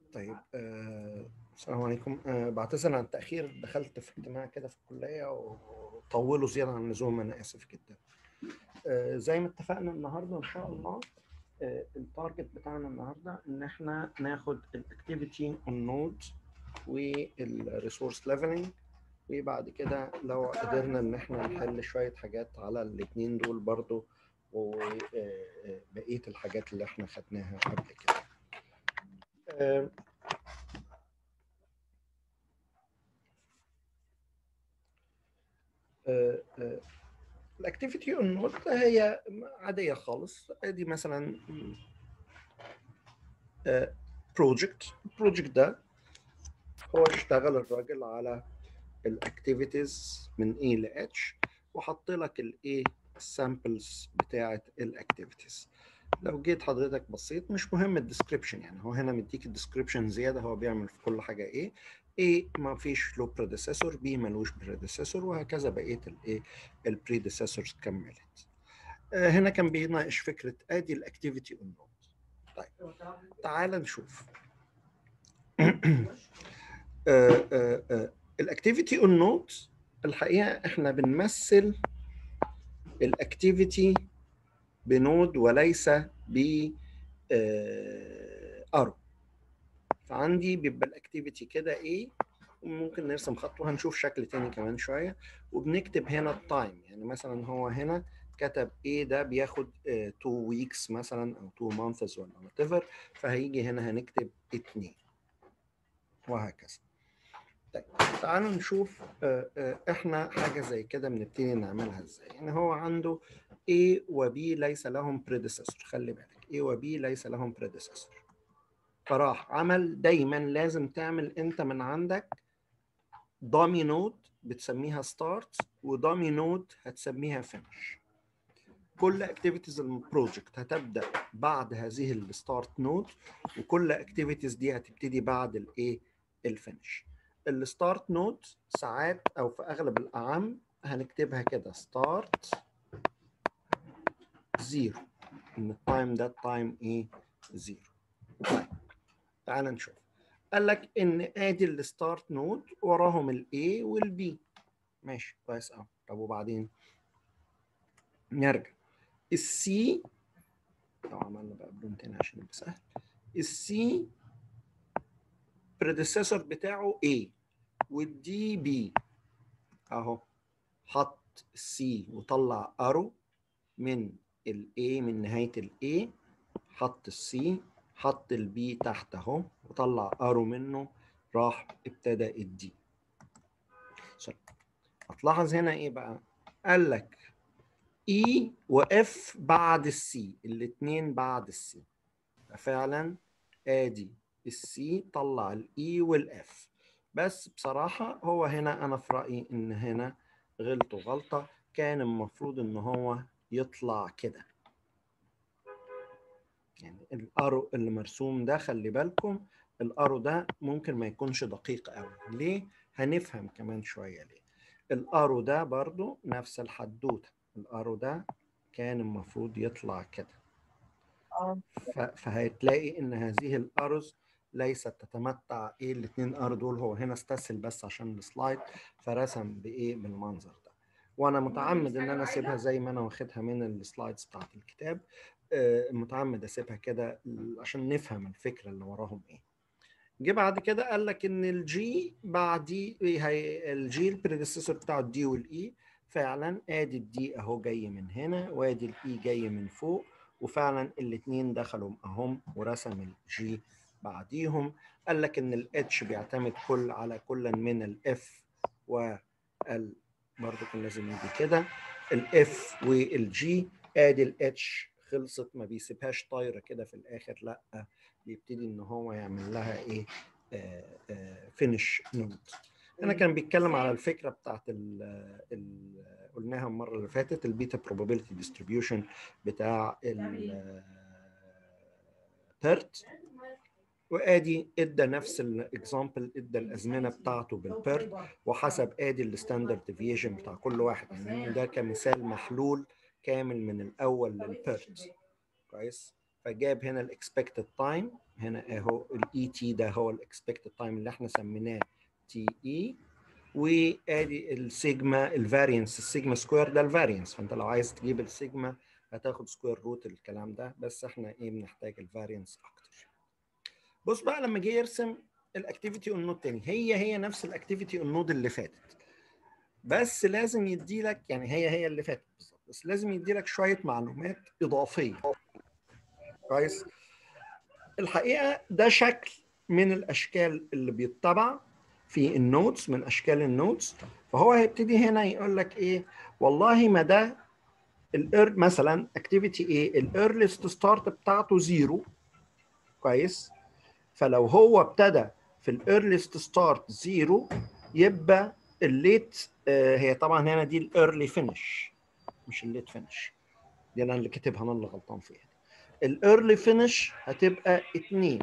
طيب آه، السلام عليكم آه، بعتذر عن التأخير دخلت في اجتماع كده في الكلية وطولوا زيادة عن اللزوم أنا آسف جدا آه، زي ما اتفقنا النهاردة إن شاء الله آه، التارجت بتاعنا النهاردة إن إحنا ناخد الأكتيفيتي اون نود والريسورس ليفلنج وبعد كده لو قدرنا إن إحنا نحل شوية حاجات على الاتنين دول برضو وبقية الحاجات اللي إحنا خدناها قبل كده آه، الاكتيفيتي اون نود هي عاديه خالص ادي مثلا بروجكت البروجكت ده هو اشتغل الراجل على الاكتيفيتيز من A ل H وحط لك الايه السامبلز بتاعه الاكتيفيتيز لو جيت حضرتك بصيت مش مهم الديسكريبشن يعني هو هنا مديك الديسكريبشن زياده هو بيعمل في كل حاجه ايه A ما فيش له بريديسيسور B ملوش بريديسيسور وهكذا بقيه الايه البريديسيسورز كملت آه هنا كان بيناقش فكره ادي الاكتيفيتي اون نود طيب تعال نشوف الاكتيفيتي اون نود الحقيقه احنا بنمثل الاكتيفيتي بنود وليس ب ارو فعندي بيبقى الاكتيفيتي كده ايه وممكن نرسم خط وهنشوف شكل تاني كمان شويه وبنكتب هنا التايم يعني مثلا هو هنا كتب ايه ده بياخد 2 ويكس مثلا او 2 مانثز ولا وات ايفر فهيجي هنا هنكتب 2 وهكذا طيب تعالوا نشوف احنا حاجه زي كده بنبتدي نعملها ازاي يعني هو عنده A و B ليس لهم predecessor خلي بالك A و B ليس لهم predecessor فراح عمل دايما لازم تعمل انت من عندك دامي نود بتسميها ستارت ودامي نود هتسميها فينش كل اكتيفيتيز البروجكت هتبدا بعد هذه الستارت نود وكل اكتيفيتيز دي هتبتدي بعد الايه الفينش الستارت نود ساعات او في اغلب الاعم هنكتبها كده ستارت زيرو ان التايم ده التايم ايه زيرو طيب تعال نشوف قال لك ان ادي الستارت نود وراهم الاي والبي ماشي كويس قوي طب وبعدين نرجع السي لو عملنا بقى بدون تاني عشان يبقى سهل السي predecessor بتاعه A والدي بي اهو حط السي وطلع ارو من الاي من نهايه الاي حط السي حط البي تحت اهو وطلع ارو منه راح ابتدى الدي هتلاحظ هنا ايه بقى قال لك اي واف بعد السي الاثنين بعد السي ففعلا ادي السي طلع الاي والاف بس بصراحه هو هنا انا في رايي ان هنا غلطوا غلطه كان المفروض ان هو يطلع كده يعني الارو اللي مرسوم ده خلي بالكم الارو ده ممكن ما يكونش دقيق قوي ليه هنفهم كمان شويه ليه الارو ده برضو نفس الحدوته الارو ده كان المفروض يطلع كده فهتلاقي ان هذه الاروز ليست تتمتع ايه الاثنين ار دول هو هنا استسهل بس عشان السلايد فرسم بايه بالمنظر ده وانا متعمد ان انا اسيبها زي ما انا واخدها من السلايدز بتاعت الكتاب متعمد اسيبها كده عشان نفهم الفكره اللي وراهم ايه جه بعد كده قال لك ان الجي بعدي هي الجي البريديسيسور بتاعه الدي والاي فعلا ادي الدي اهو جاي من هنا وادي الاي جاي من فوق وفعلا الاثنين دخلوا اهم ورسم الجي بعديهم قال لك ان الاتش بيعتمد كل على كل من الاف وال برضه كان لازم يجي كده الاف والجي ادي الاتش خلصت ما بيسيبهاش طايره كده في الاخر لا بيبتدي ان هو يعمل لها ايه فينش نود هنا كان بيتكلم على الفكره بتاعت ال ال قلناها المره اللي فاتت البيتا بروبابيلتي ديستريبيوشن بتاع البيرت وادي ادى نفس الاكزامبل ادى الازمنه بتاعته بالبيرت وحسب ادي الستاندرد ديفيشن بتاع كل واحد يعني ده كمثال محلول كامل من الاول للبيرت كويس فجاب هنا الاكسبكتد تايم هنا اهو الاي تي ده هو الاكسبكتد تايم اللي احنا سميناه تي اي وادي السيجما الفارينس السيجما سكوير ده الفارينس فانت لو عايز تجيب السيجما هتاخد سكوير روت الكلام ده بس احنا ايه بنحتاج الفارينس اكتر بص بقى لما جه يرسم الاكتيفيتي اون نود تاني هي هي نفس الاكتيفيتي اون نود اللي فاتت بس لازم يدي لك يعني هي هي اللي فاتت بالظبط بس لازم يدي لك شويه معلومات اضافيه كويس الحقيقه ده شكل من الاشكال اللي بيتبع في النوتس من اشكال النوتس فهو هيبتدي هنا يقول لك ايه والله ما ده الإر مثلا اكتيفيتي ايه الايرليست ستارت بتاعته زيرو كويس فلو هو ابتدى في الايرليست ستارت زيرو يبقى الليت آه هي طبعا هنا دي الايرلي فينش مش الليت فينش دي انا اللي كاتبها انا اللي غلطان فيها الايرلي فينش هتبقى 2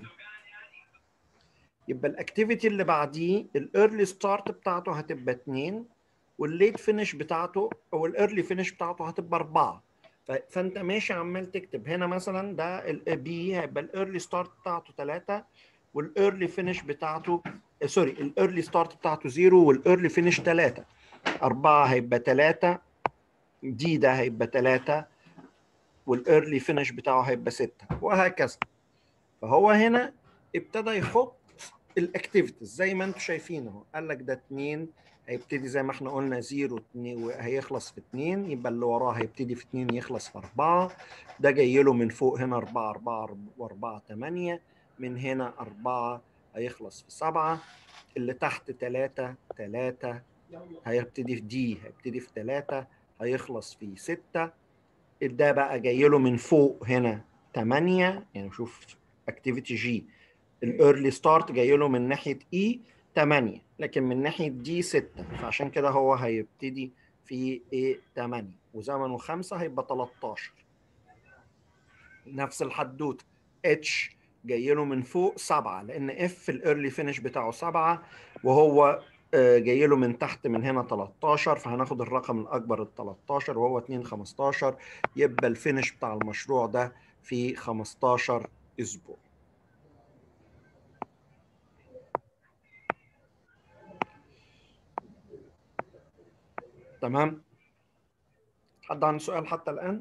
يبقى الاكتيفيتي اللي بعديه الايرلي ستارت بتاعته هتبقى 2 والليت فينش بتاعته او الايرلي فينش بتاعته هتبقى 4 فانت ماشي عمال تكتب هنا مثلا ده البي هيبقى الايرلي ستارت بتاعته 3 والايرلي فينش بتاعته سوري الايرلي ستارت بتاعته 0 والايرلي فينش 3 4 هيبقى 3 دي ده هيبقى 3 والايرلي فينش بتاعه هيبقى 6 وهكذا فهو هنا ابتدى يحط الاكتيفيتيز زي ما انتم شايفين اهو قال لك ده 2 هيبتدي زي ما احنا قلنا 0 2 وهيخلص في 2 يبقى اللي وراه هيبتدي في 2 يخلص في 4 ده جاي له من فوق هنا 4 4 و4 8 من هنا 4 هيخلص في 7 اللي تحت 3 3 هيبتدي في دي هيبتدي في 3 هيخلص في 6 ده بقى جاي له من فوق هنا 8 يعني شوف اكتيفيتي جي الايرلي ستارت جاي له من ناحيه اي 8 لكن من ناحيه دي 6 فعشان كده هو هيبتدي في ايه 8 وزمنه 5 هيبقى 13 نفس الحدوته اتش جاي له من فوق 7 لان اف الايرلي فينش بتاعه 7 وهو جاي له من تحت من هنا 13 فهناخد الرقم الاكبر ال 13 وهو 2 15 يبقى الفينش بتاع المشروع ده في 15 اسبوع تمام حد عنده سؤال حتى الآن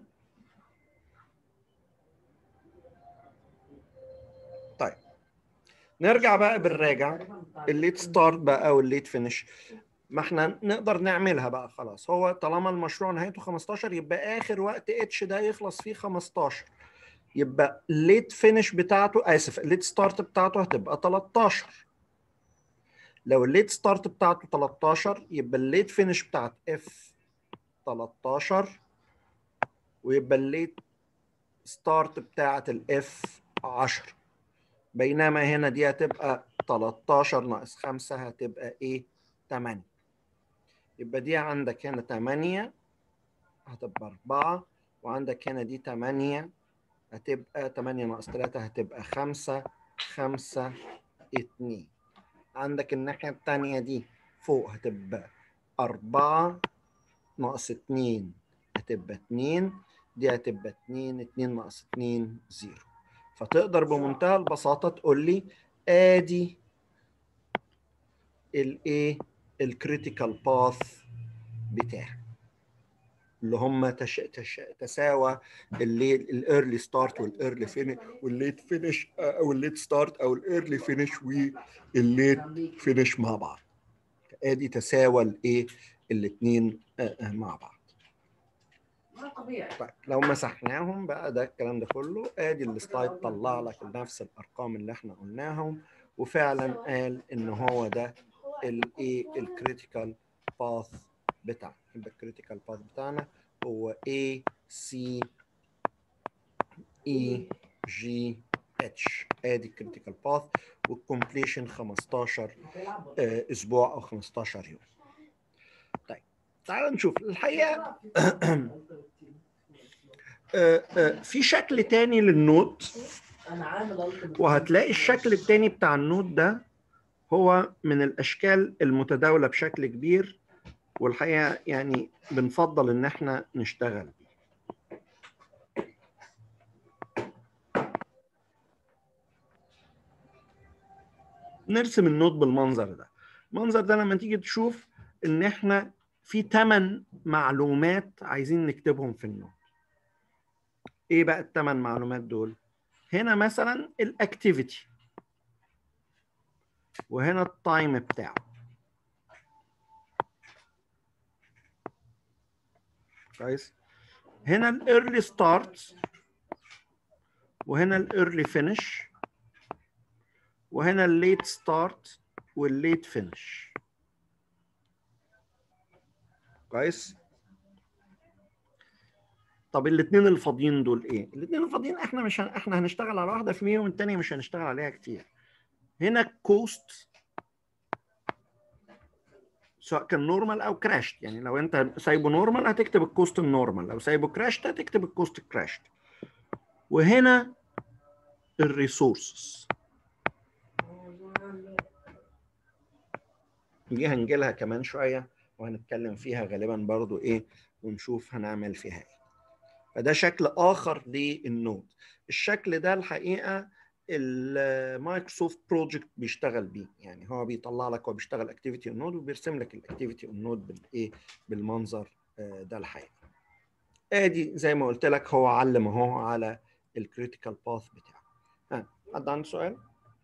طيب نرجع بقى بالراجع الليت ستارت بقى والليت فينش ما احنا نقدر نعملها بقى خلاص هو طالما المشروع نهايته 15 يبقى اخر وقت اتش ده يخلص فيه 15 يبقى الليت فينش بتاعته اسف الليت ستارت بتاعته هتبقى 13 لو الليت ستارت بتاعته 13 يبقى الليت فينش بتاعت اف 13 ويبقى الليت ستارت بتاعت الاف 10 بينما هنا دي هتبقى 13 ناقص 5 هتبقى ايه 8 يبقى دي عندك هنا 8 هتبقى 4 وعندك هنا دي 8 هتبقى 8 ناقص 3 هتبقى 5 5 2 عندك الناحية التانية دي فوق هتبقى أربعة ناقص اتنين هتبقى اتنين دي هتبقى اتنين اتنين ناقص اتنين زيرو فتقدر بمنتهى البساطة تقول لي آدي الإيه الكريتيكال باث بتاعي اللي هم تش... تش... تساوى اللي الايرلي ستارت والايرلي فينش والليت فينش او الليت ستارت او الايرلي فينش والليت فينش مع بعض ادي تساوى الايه الاثنين مع بعض طيب لو مسحناهم بقى ده الكلام ده كله ادي السلايد طلع لك نفس الارقام اللي احنا قلناهم وفعلا قال ان هو ده الايه الكريتيكال باث بتاعنا يبقى الكريتيكال باث بتاعنا هو A C E G H ادي الكريتيكال باث والكومبليشن 15 اسبوع او 15 يوم طيب تعال نشوف الحقيقه في شكل تاني للنوت وهتلاقي الشكل التاني بتاع النوت ده هو من الاشكال المتداوله بشكل كبير والحقيقه يعني بنفضل ان احنا نشتغل بيه نرسم النوت بالمنظر ده المنظر ده لما تيجي تشوف ان احنا في 8 معلومات عايزين نكتبهم في النوت ايه بقى الثمان معلومات دول هنا مثلا الاكتيفيتي وهنا التايم بتاعه كويس هنا الايرلي ستارت وهنا الايرلي فينش وهنا الليت ستارت والليت فينش كويس طب الاثنين الفاضيين دول ايه الاثنين الفاضيين احنا مش هن... احنا هنشتغل على واحده فيهم والثانيه مش هنشتغل عليها كتير هنا الكوست سواء كان نورمال او كراشت يعني لو انت سايبه نورمال هتكتب الكوست النورمال لو سايبه كراشت هتكتب الكوست كراشت وهنا الريسورسز دي هنجيلها كمان شويه وهنتكلم فيها غالبا برضو ايه ونشوف هنعمل فيها ايه فده شكل اخر للنود الشكل ده الحقيقه المايكروسوفت بروجكت بيشتغل بيه يعني هو بيطلع لك هو بيشتغل اكتيفيتي اون نود وبيرسم لك الاكتيفيتي اون نود بالايه بالمنظر ده الحقيقه ادي زي ما قلت لك هو علم اهو على الكريتيكال باث بتاعه ها حد عنده سؤال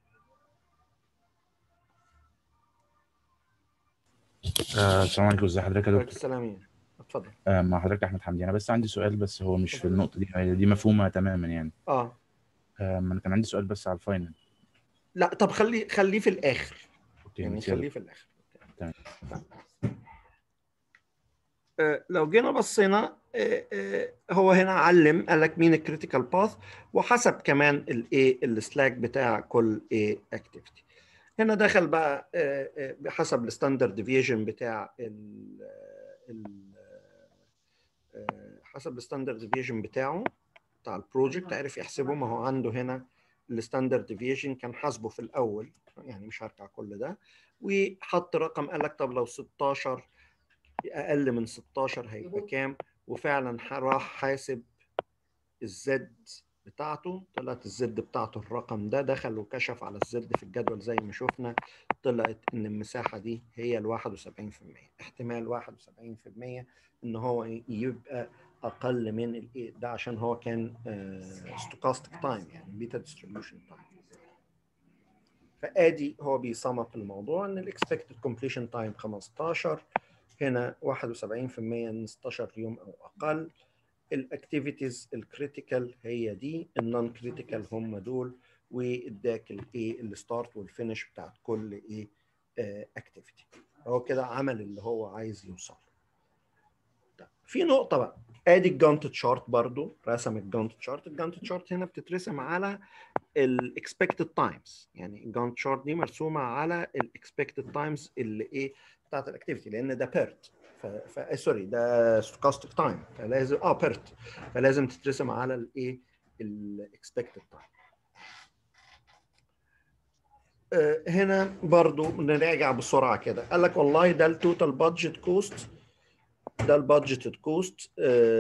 آه، السلام عليكم ازي حضرتك يا دكتور السلام اتفضل آه، مع حضرتك احمد حمدي انا بس عندي سؤال بس هو مش في النقطه دي هي دي مفهومه تماما يعني اه آه، انا كان عندي سؤال بس على الفاينل لا طب خلي خليه في الاخر اوكي يعني ماشي يا خليه دكتور. في الاخر تمام. آه، لو جينا بصينا آه، آه، هو هنا علم قال لك مين الكريتيكال باث وحسب كمان الايه السلاك بتاع كل ايه اكتيفيتي هنا دخل بقى آه، آه، بحسب الستاندرد ديفيجن بتاع ال ال آه، حسب الستاندرد ديفيجن بتاعه بتاع البروجكت عرف يحسبه ما هو عنده هنا الستاندرد ديفيجن كان حاسبه في الاول يعني مش هرجع كل ده وحط رقم قال لك طب لو 16 اقل من 16 هيبقى كام وفعلا ح- راح حاسب الزد بتاعته طلعت الزد بتاعته الرقم ده دخل وكشف على الزد في الجدول زي ما شفنا طلعت ان المساحه دي هي ال 71% احتمال 71% ان هو يبقى اقل من الايه ده عشان هو كان ستوكاستيك تايم يعني بيتا ديستريبيوشن تايم فادي هو بيصمم الموضوع ان الاكسبكتد كومبليشن تايم 15 هنا 71% من 16 يوم او اقل الاكتيفيتيز الكريتيكال هي دي النون كريتيكال هم دول واداك الايه الستارت والفينش بتاعت كل ايه اكتيفيتي هو كده عمل اللي هو عايز يوصل طيب، في نقطه بقى ادي الجانت تشارت برضو رسم الجانت تشارت الجانت تشارت هنا بتترسم على الاكسبكتد تايمز يعني الجانت تشارت دي مرسومه على الاكسبكتد تايمز اللي ايه بتاعت الاكتيفيتي لان ده بيرت ف... ف... سوري ده ستوكاستيك تايم فلازم اه بيرت فلازم تترسم على الايه الاكسبكتد تايم هنا برضو نراجع بسرعه كده قال لك والله ده التوتال بادجت كوست ده البادجتد كوست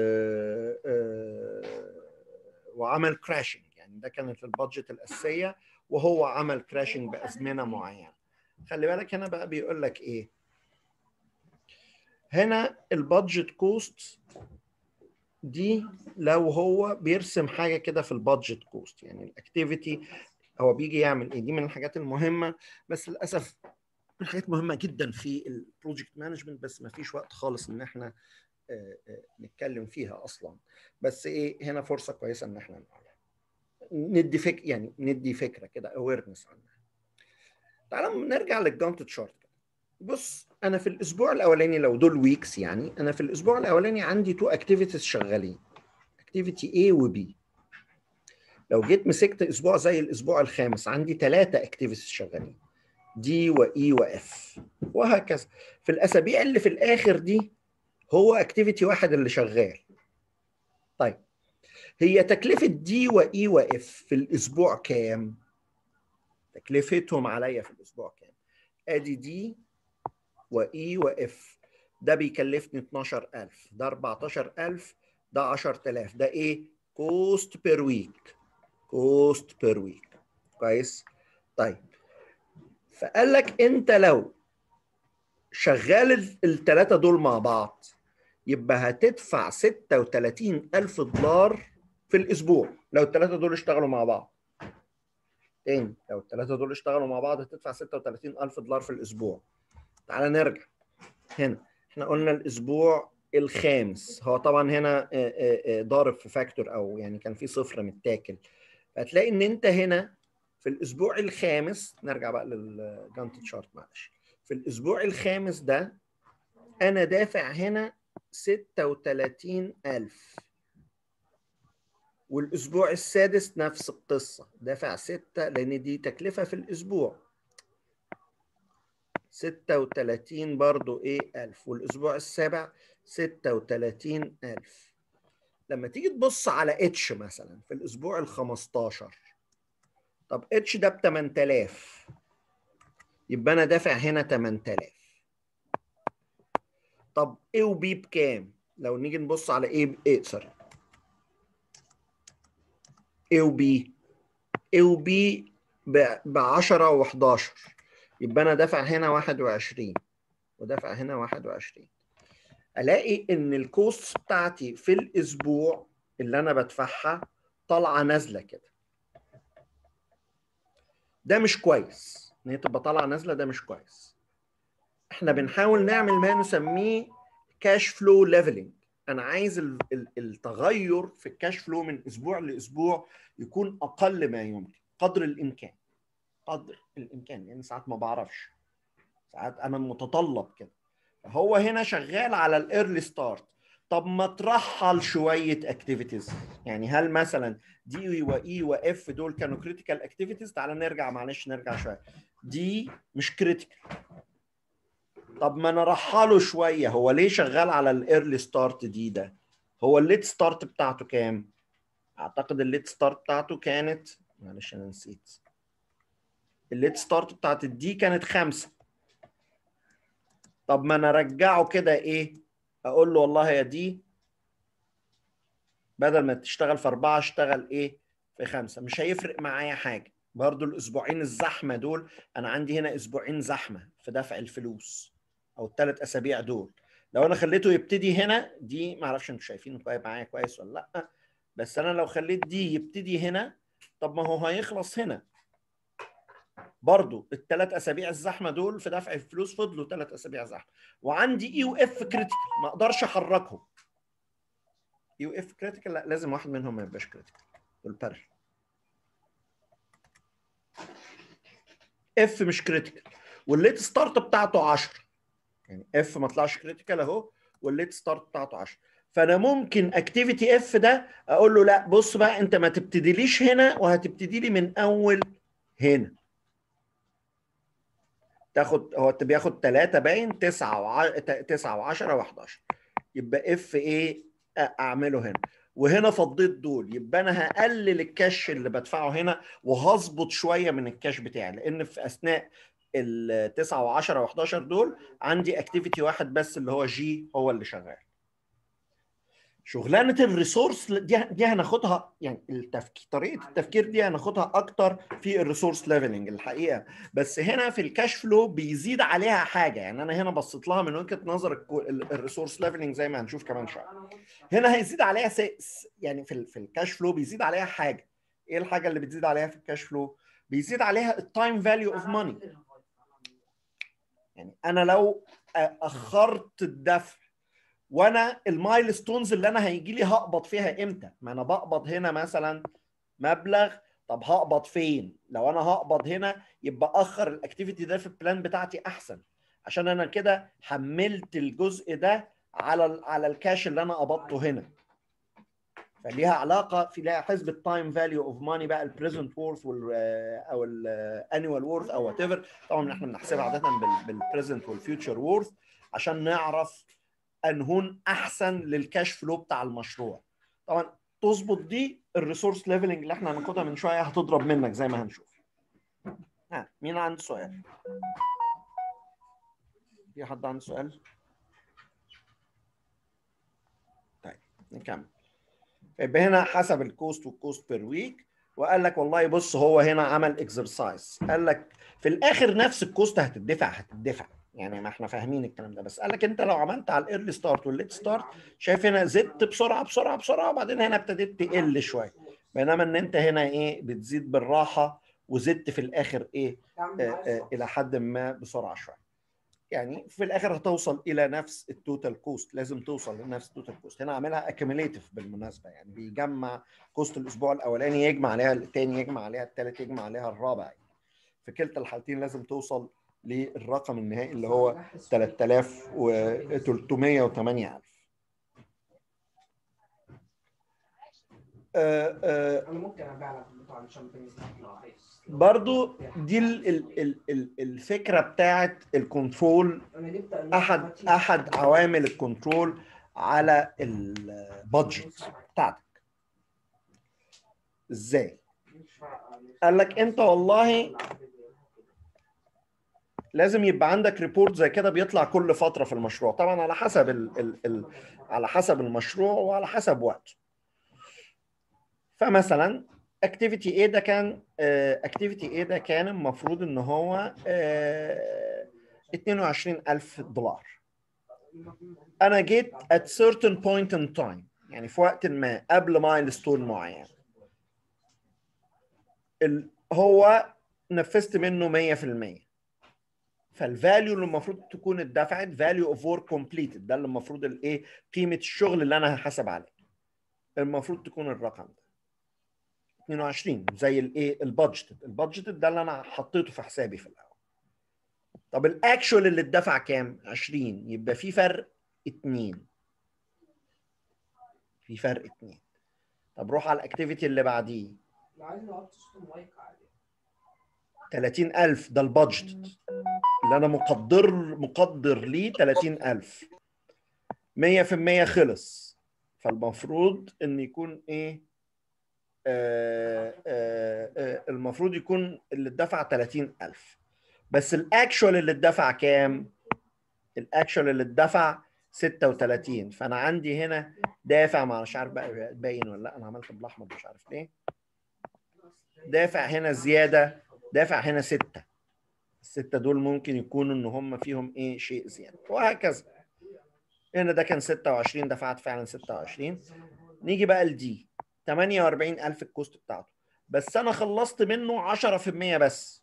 وعمل كراشنج يعني ده كانت البادجت الاساسيه وهو عمل كراشنج بازمنه معينه خلي بالك هنا بقى بيقول لك ايه هنا البادجت كوست دي لو هو بيرسم حاجه كده في البادجت كوست يعني الاكتيفيتي هو بيجي يعمل ايه دي من الحاجات المهمه بس للاسف من الحاجات مهمه جدا في البروجكت مانجمنت بس ما فيش وقت خالص ان احنا آه، آه، نتكلم فيها اصلا بس ايه هنا فرصه كويسه ان احنا نقولها ندي فك يعني ندي فكره كده اويرنس عنها تعالى نرجع للجانت تشارت بص انا في الاسبوع الاولاني لو دول ويكس يعني انا في الاسبوع الاولاني عندي تو اكتيفيتيز شغالين اكتيفيتي A و B لو جيت مسكت اسبوع زي الاسبوع الخامس عندي ثلاثه اكتيفيتيز شغالين دي واي واف وهكذا في الاسابيع اللي في الاخر دي هو اكتيفيتي واحد اللي شغال طيب هي تكلفه دي واي واف في الاسبوع كام تكلفتهم عليا في الاسبوع كام ادي دي واي واف ده بيكلفني 12000 ده 14000 ده 10000 ده ايه كوست بير ويك كوست بير ويك كويس طيب فقال لك انت لو شغال الثلاثه دول مع بعض يبقى هتدفع 36 ألف دولار في الأسبوع لو الثلاثة دول اشتغلوا مع بعض. تاني لو الثلاثة دول اشتغلوا مع بعض هتدفع 36 ألف دولار في الأسبوع. تعال نرجع هنا احنا قلنا الأسبوع الخامس هو طبعا هنا ضارب في فاكتور أو يعني كان في صفر متاكل. هتلاقي إن أنت هنا في الأسبوع الخامس نرجع بقى للجانت تشارت معلش. في الأسبوع الخامس ده أنا دافع هنا 36000 والأسبوع السادس نفس القصة دافع 6 لأن دي تكلفة في الأسبوع 36 برضو إيه ألف والأسبوع السابع 36000 لما تيجي تبص على اتش مثلا في الأسبوع ال 15 طب اتش ده ب 8000 يبقى أنا دافع هنا 8000 طب A و B بكام؟ لو نيجي نبص على A A سوري A و B A و B ب 10 و11 يبقى أنا دافع هنا 21 ودافع هنا 21 ألاقي إن الكوست بتاعتي في الأسبوع اللي أنا بدفعها طالعة نازلة كده ده مش كويس إن هي تبقى طالعة نازلة ده مش كويس احنا بنحاول نعمل ما نسميه كاش فلو ليفلنج انا عايز التغير في الكاش فلو من اسبوع لاسبوع يكون اقل ما يمكن قدر الامكان قدر الامكان يعني ساعات ما بعرفش ساعات انا متطلب كده هو هنا شغال على الايرلي ستارت طب ما ترحل شويه اكتيفيتيز يعني هل مثلا دي واي واف دول كانوا كريتيكال اكتيفيتيز تعال نرجع معلش نرجع شويه دي مش كريتيكال طب ما نرحله شويه هو ليه شغال على الايرلي ستارت دي ده هو الليت ستارت بتاعته كام اعتقد الليت ستارت بتاعته كانت معلش انا نسيت الليت ستارت بتاعت الدي كانت خمسة طب ما انا ارجعه كده ايه اقول له والله يا دي بدل ما تشتغل في أربعة اشتغل ايه في خمسة مش هيفرق معايا حاجة برضو الاسبوعين الزحمة دول انا عندي هنا اسبوعين زحمة في دفع الفلوس او الثلاث اسابيع دول لو انا خليته يبتدي هنا دي ما اعرفش انتوا شايفين معايا كويس ولا لا بس انا لو خليت دي يبتدي هنا طب ما هو هيخلص هنا برضو الثلاث اسابيع الزحمه دول في دفع الفلوس فضلوا ثلاث اسابيع زحمه وعندي اي واف كريتيكال ما اقدرش احركهم اي واف كريتيكال لا لازم واحد منهم ما يبقاش كريتيكال دول بارل اف مش كريتيكال والليت ستارت بتاعته 10 يعني اف ما طلعش كريتيكال اهو والليت ستارت بتاعته 10 فانا ممكن اكتيفيتي اف ده اقول له لا بص بقى انت ما تبتديليش هنا وهتبتدي لي من اول هنا تاخد هو بياخد 3 باين 9 و 9 و10 و11 يبقى اف ايه اعمله هنا وهنا فضيت دول يبقى انا هقلل الكاش اللي بدفعه هنا وهظبط شويه من الكاش بتاعي لان في اثناء ال 9 و10 و11 دول عندي اكتيفيتي واحد بس اللي هو جي هو اللي شغال شغلانه الريسورس دي دي هناخدها يعني التفكير طريقه التفكير دي هناخدها اكتر في الريسورس ليفلنج الحقيقه بس هنا في الكاش فلو بيزيد عليها حاجه يعني انا هنا بصيت لها من وجهه نظر الريسورس ليفلنج زي ما هنشوف كمان شويه هنا هيزيد عليها سيس يعني في في الكاش فلو بيزيد عليها حاجه ايه الحاجه اللي بتزيد عليها في الكاش فلو بيزيد عليها التايم فاليو اوف ماني يعني انا لو اخرت الدفع وانا المايل ستونز اللي انا هيجي لي هقبض فيها امتى ما انا بقبض هنا مثلا مبلغ طب هقبض فين لو انا هقبض هنا يبقى اخر الاكتيفيتي ده في البلان بتاعتي احسن عشان انا كده حملت الجزء ده على على الكاش اللي انا قبضته هنا فليها علاقه في لها حسبه تايم فاليو اوف ماني بقى البريزنت وورث او الانيوال وورث او وات ايفر طبعا احنا بنحسبها عاده بالبريزنت والفيوتشر وورث عشان نعرف انهون احسن للكاش فلو بتاع المشروع طبعا تظبط دي الريسورس ليفلنج اللي احنا هناخدها من شويه هتضرب منك زي ما هنشوف ها مين عنده سؤال في حد عنده سؤال طيب نكمل يبقى هنا حسب الكوست والكوست بير ويك وقال لك والله بص هو هنا عمل اكسرسايز قال لك في الاخر نفس الكوست هتدفع هتدفع يعني ما احنا فاهمين الكلام ده بس قال لك انت لو عملت على الايرلي ستارت والليت ستارت شايف هنا زدت بسرعه بسرعه بسرعه وبعدين هنا ابتديت تقل شويه بينما ان انت هنا ايه بتزيد بالراحه وزدت في الاخر ايه آه آه الى حد ما بسرعه شويه يعني في الاخر هتوصل الى نفس التوتال كوست لازم توصل لنفس التوتال كوست هنا عاملها اكيميليتيف بالمناسبه يعني بيجمع كوست الاسبوع الاولاني يجمع عليها الثاني يجمع عليها الثالث يجمع عليها الرابع في كلتا الحالتين لازم توصل للرقم النهائي اللي هو 3308 آه آه انا ممكن ابيع لك بتاع الشامبينز لو عايز برضو دي ال ال ال ال الفكره بتاعت الكنترول انا جبت احد احد عوامل الكنترول على البادجت بتاعتك ازاي قال لك انت والله لازم يبقى عندك ريبورت زي كده بيطلع كل فتره في المشروع طبعا على حسب ال ال ال على حسب المشروع وعلى حسب وقته فمثلا اكتيفيتي ايه ده كان اكتيفيتي ايه ده كان المفروض ان هو آه 22000 دولار انا جيت at certain point in time يعني في وقت ما قبل مايلستون معين ال- هو نفذت منه 100% فالفاليو اللي المفروض تكون اتدفعت فاليو اوف ورك كومبليتد ده اللي المفروض الايه قيمه الشغل اللي انا هحاسب عليه المفروض تكون الرقم ده 22 زي الايه البادجت البادجت ده اللي انا حطيته في حسابي في الاول طب الاكشوال اللي اتدفع كام 20 يبقى في فرق 2 في فرق 2 طب روح على الاكتيفيتي اللي بعديه لو عايز نحط صوت مايك عادي 30000 ده البادجت اللي انا مقدر مقدر ليه 30000 100% خلص فالمفروض ان يكون ايه آه آه آه المفروض يكون اللي اتدفع 30000 بس الاكشوال اللي اتدفع كام الاكشوال اللي اتدفع 36 فانا عندي هنا دافع مع مش عارف بقى باين ولا لا انا عملت بالاحمر مش عارف ليه دافع هنا زياده دافع هنا ستة الستة دول ممكن يكونوا ان هم فيهم ايه شيء زيادة وهكذا هنا ده كان 26 دفعت فعلا 26 نيجي بقى لدي 48000 الكوست بتاعته بس انا خلصت منه 10% بس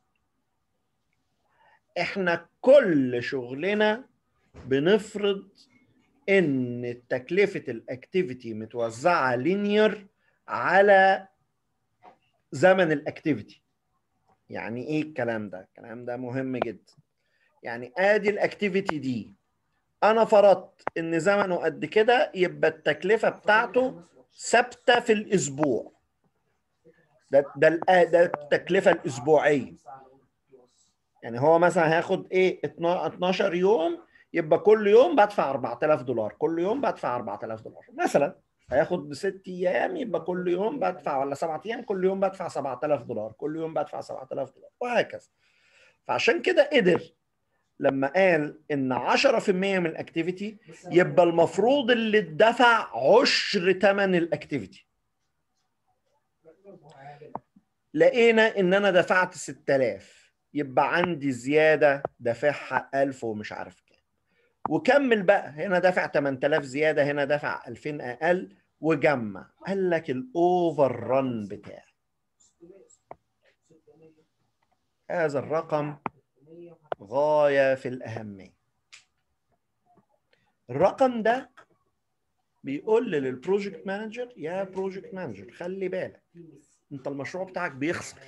احنا كل شغلنا بنفرض ان تكلفة الاكتيفيتي متوزعة لينير على زمن الاكتيفيتي يعني ايه الكلام ده الكلام ده مهم جدا يعني ادي الاكتيفيتي دي انا فرضت ان زمنه قد كده يبقى التكلفه بتاعته ثابته في الاسبوع ده ده الآ- ده التكلفه الاسبوعيه يعني هو مثلا هياخد ايه 12 يوم يبقى كل يوم بدفع 4000 دولار كل يوم بدفع 4000 دولار مثلا هياخد ست ايام يبقى كل يوم بدفع ولا سبعة ايام كل يوم بدفع 7000 دولار كل يوم بدفع 7000 دولار وهكذا فعشان كده قدر لما قال ان 10% من الاكتيفيتي يبقى المفروض اللي اتدفع عشر ثمن الاكتيفيتي لقينا ان انا دفعت 6000 يبقى عندي زياده دافعها 1000 ومش عارف كام وكمل بقى هنا دافع 8000 زياده هنا دافع 2000 اقل وجمع قال لك الاوفر رن بتاعي هذا الرقم غايه في الاهميه الرقم ده بيقول للبروجكت مانجر يا بروجكت مانجر خلي بالك انت المشروع بتاعك بيخسر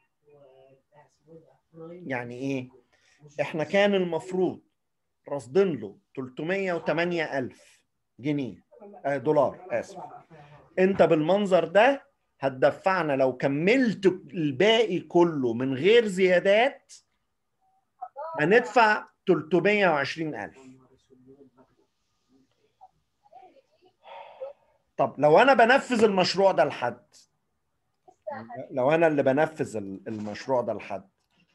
يعني ايه احنا كان المفروض راصدين له 308 الف جنيه آه دولار اسف انت بالمنظر ده هتدفعنا لو كملت الباقي كله من غير زيادات هندفع 320 الف طب لو انا بنفذ المشروع ده لحد لو انا اللي بنفذ المشروع ده لحد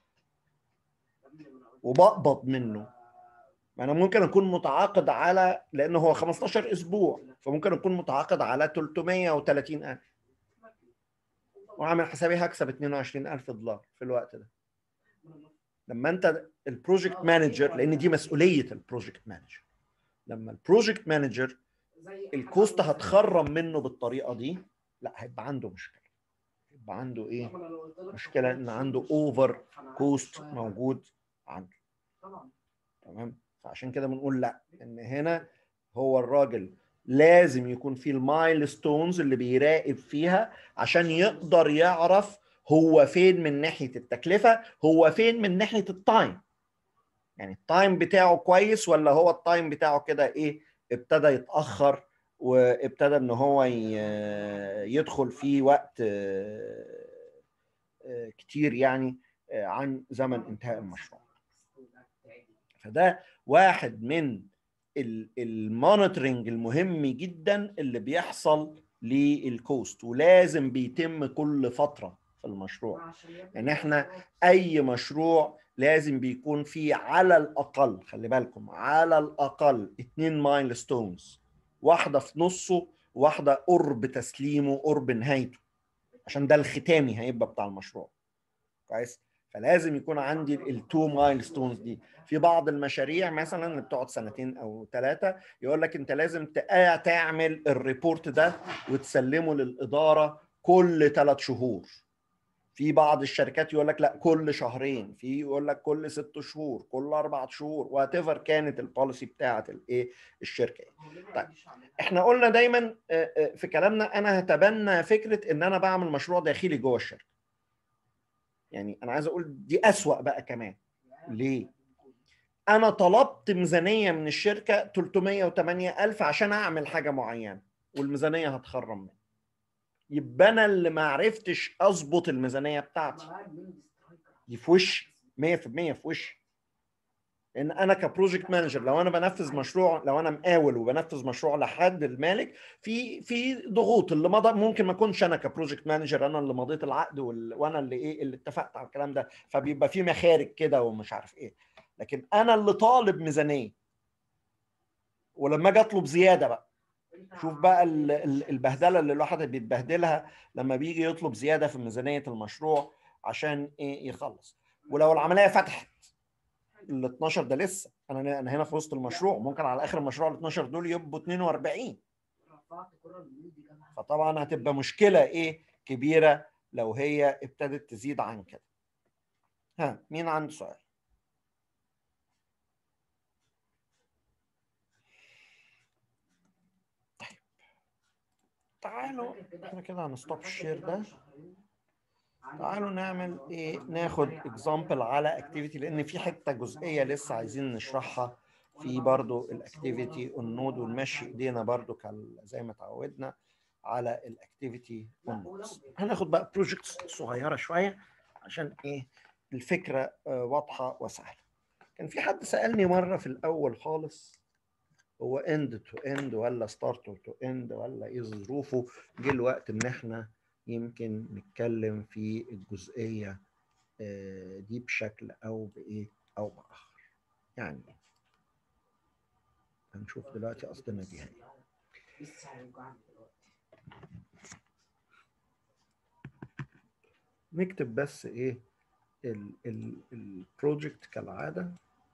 وبقبض منه ما انا ممكن اكون متعاقد على لان هو 15 اسبوع فممكن اكون متعاقد على 330 الف وعامل حسابي هكسب 22000 دولار في الوقت ده لما انت البروجكت مانجر لان دي مسؤوليه البروجكت مانجر لما البروجكت مانجر زي الكوست هتخرم منه بالطريقه دي لا هيبقى عنده مشكله يبقى عنده ايه مشكله ان عنده اوفر كوست موجود عنده طبعا تمام فعشان كده بنقول لا ان هنا هو الراجل لازم يكون في المايل ستونز اللي بيراقب فيها عشان يقدر يعرف هو فين من ناحيه التكلفه هو فين من ناحيه التايم يعني التايم بتاعه كويس ولا هو التايم بتاعه كده ايه ابتدى يتاخر وابتدى ان هو ي- يدخل في وقت آه، آه، كتير يعني آه، عن زمن انتهاء المشروع فده واحد من المونيتورنج المهم جدا اللي بيحصل للكوست ولازم بيتم كل فتره في المشروع يعني احنا اي مشروع لازم بيكون فيه على الاقل خلي بالكم على الاقل اتنين مايل ستونز واحده في نصه واحده قرب تسليمه قرب نهايته عشان ده الختامي هيبقى بتاع المشروع كويس فلازم يكون عندي التو مايل ستونز دي في بعض المشاريع مثلا اللي بتقعد سنتين او ثلاثه يقول لك انت لازم تق- تعمل الريبورت ده وتسلمه للاداره كل ثلاث شهور في بعض الشركات يقول لك لا كل شهرين في يقول لك كل ست شهور كل اربع شهور وات ايفر كانت البوليسي بتاعه الايه الشركه طيب. احنا قلنا دايما آه، آه، في كلامنا انا هتبنى فكره ان انا بعمل مشروع داخلي جوه الشركه يعني انا عايز اقول دي اسوأ بقى كمان ليه انا طلبت ميزانيه من الشركه 308 الف عشان اعمل حاجه معينه والميزانيه هتخرم مني يبقى انا اللي ما عرفتش اظبط الميزانيه بتاعتي دي في وشي 100% في وشي لان انا كبروجكت مانجر لو انا بنفذ مشروع لو انا مقاول وبنفذ مشروع لحد المالك في في ضغوط اللي مضى ممكن ما اكونش انا كبروجكت مانجر انا اللي مضيت العقد وال... وانا اللي ايه اللي اتفقت على الكلام ده فبيبقى في مخارج كده ومش عارف ايه لكن انا اللي طالب ميزانيه ولما اجي اطلب زياده بقى شوف بقى ال- ال- البهدله اللي الواحد بيتبهدلها لما بيجي يطلب زياده في ميزانيه المشروع عشان ايه يخلص ولو العمليه فتحت ال 12 ده لسه انا انا هنا في وسط المشروع ممكن على اخر المشروع ال 12 دول يبقوا 42 فطبعا هتبقى مشكله ايه كبيره لو هي ابتدت تزيد عن كده ها مين عنده سؤال طيب تعالوا احنا كده هنستوب الشير ده تعالوا نعمل ايه ناخد اكزامبل على اكتيفيتي لان في حته جزئيه لسه عايزين نشرحها في برضو الاكتيفيتي النود ونمشي ايدينا برضو كال زي ما اتعودنا على الاكتيفيتي والنودز هناخد بقى بروجكتس صغيره شويه عشان ايه الفكره آه، واضحه وسهله كان في حد سالني مره في الاول خالص هو اند تو اند ولا ستارت تو اند ولا ايه ظروفه جه الوقت ان احنا يمكن نتكلم في الجزئيه آه، دي بشكل او بايه او باخر يعني إيه؟ هنشوف دلوقتي قصدنا بيها ايه لسه هيوجعني دلوقتي نكتب بس ايه البروجكت كالعاده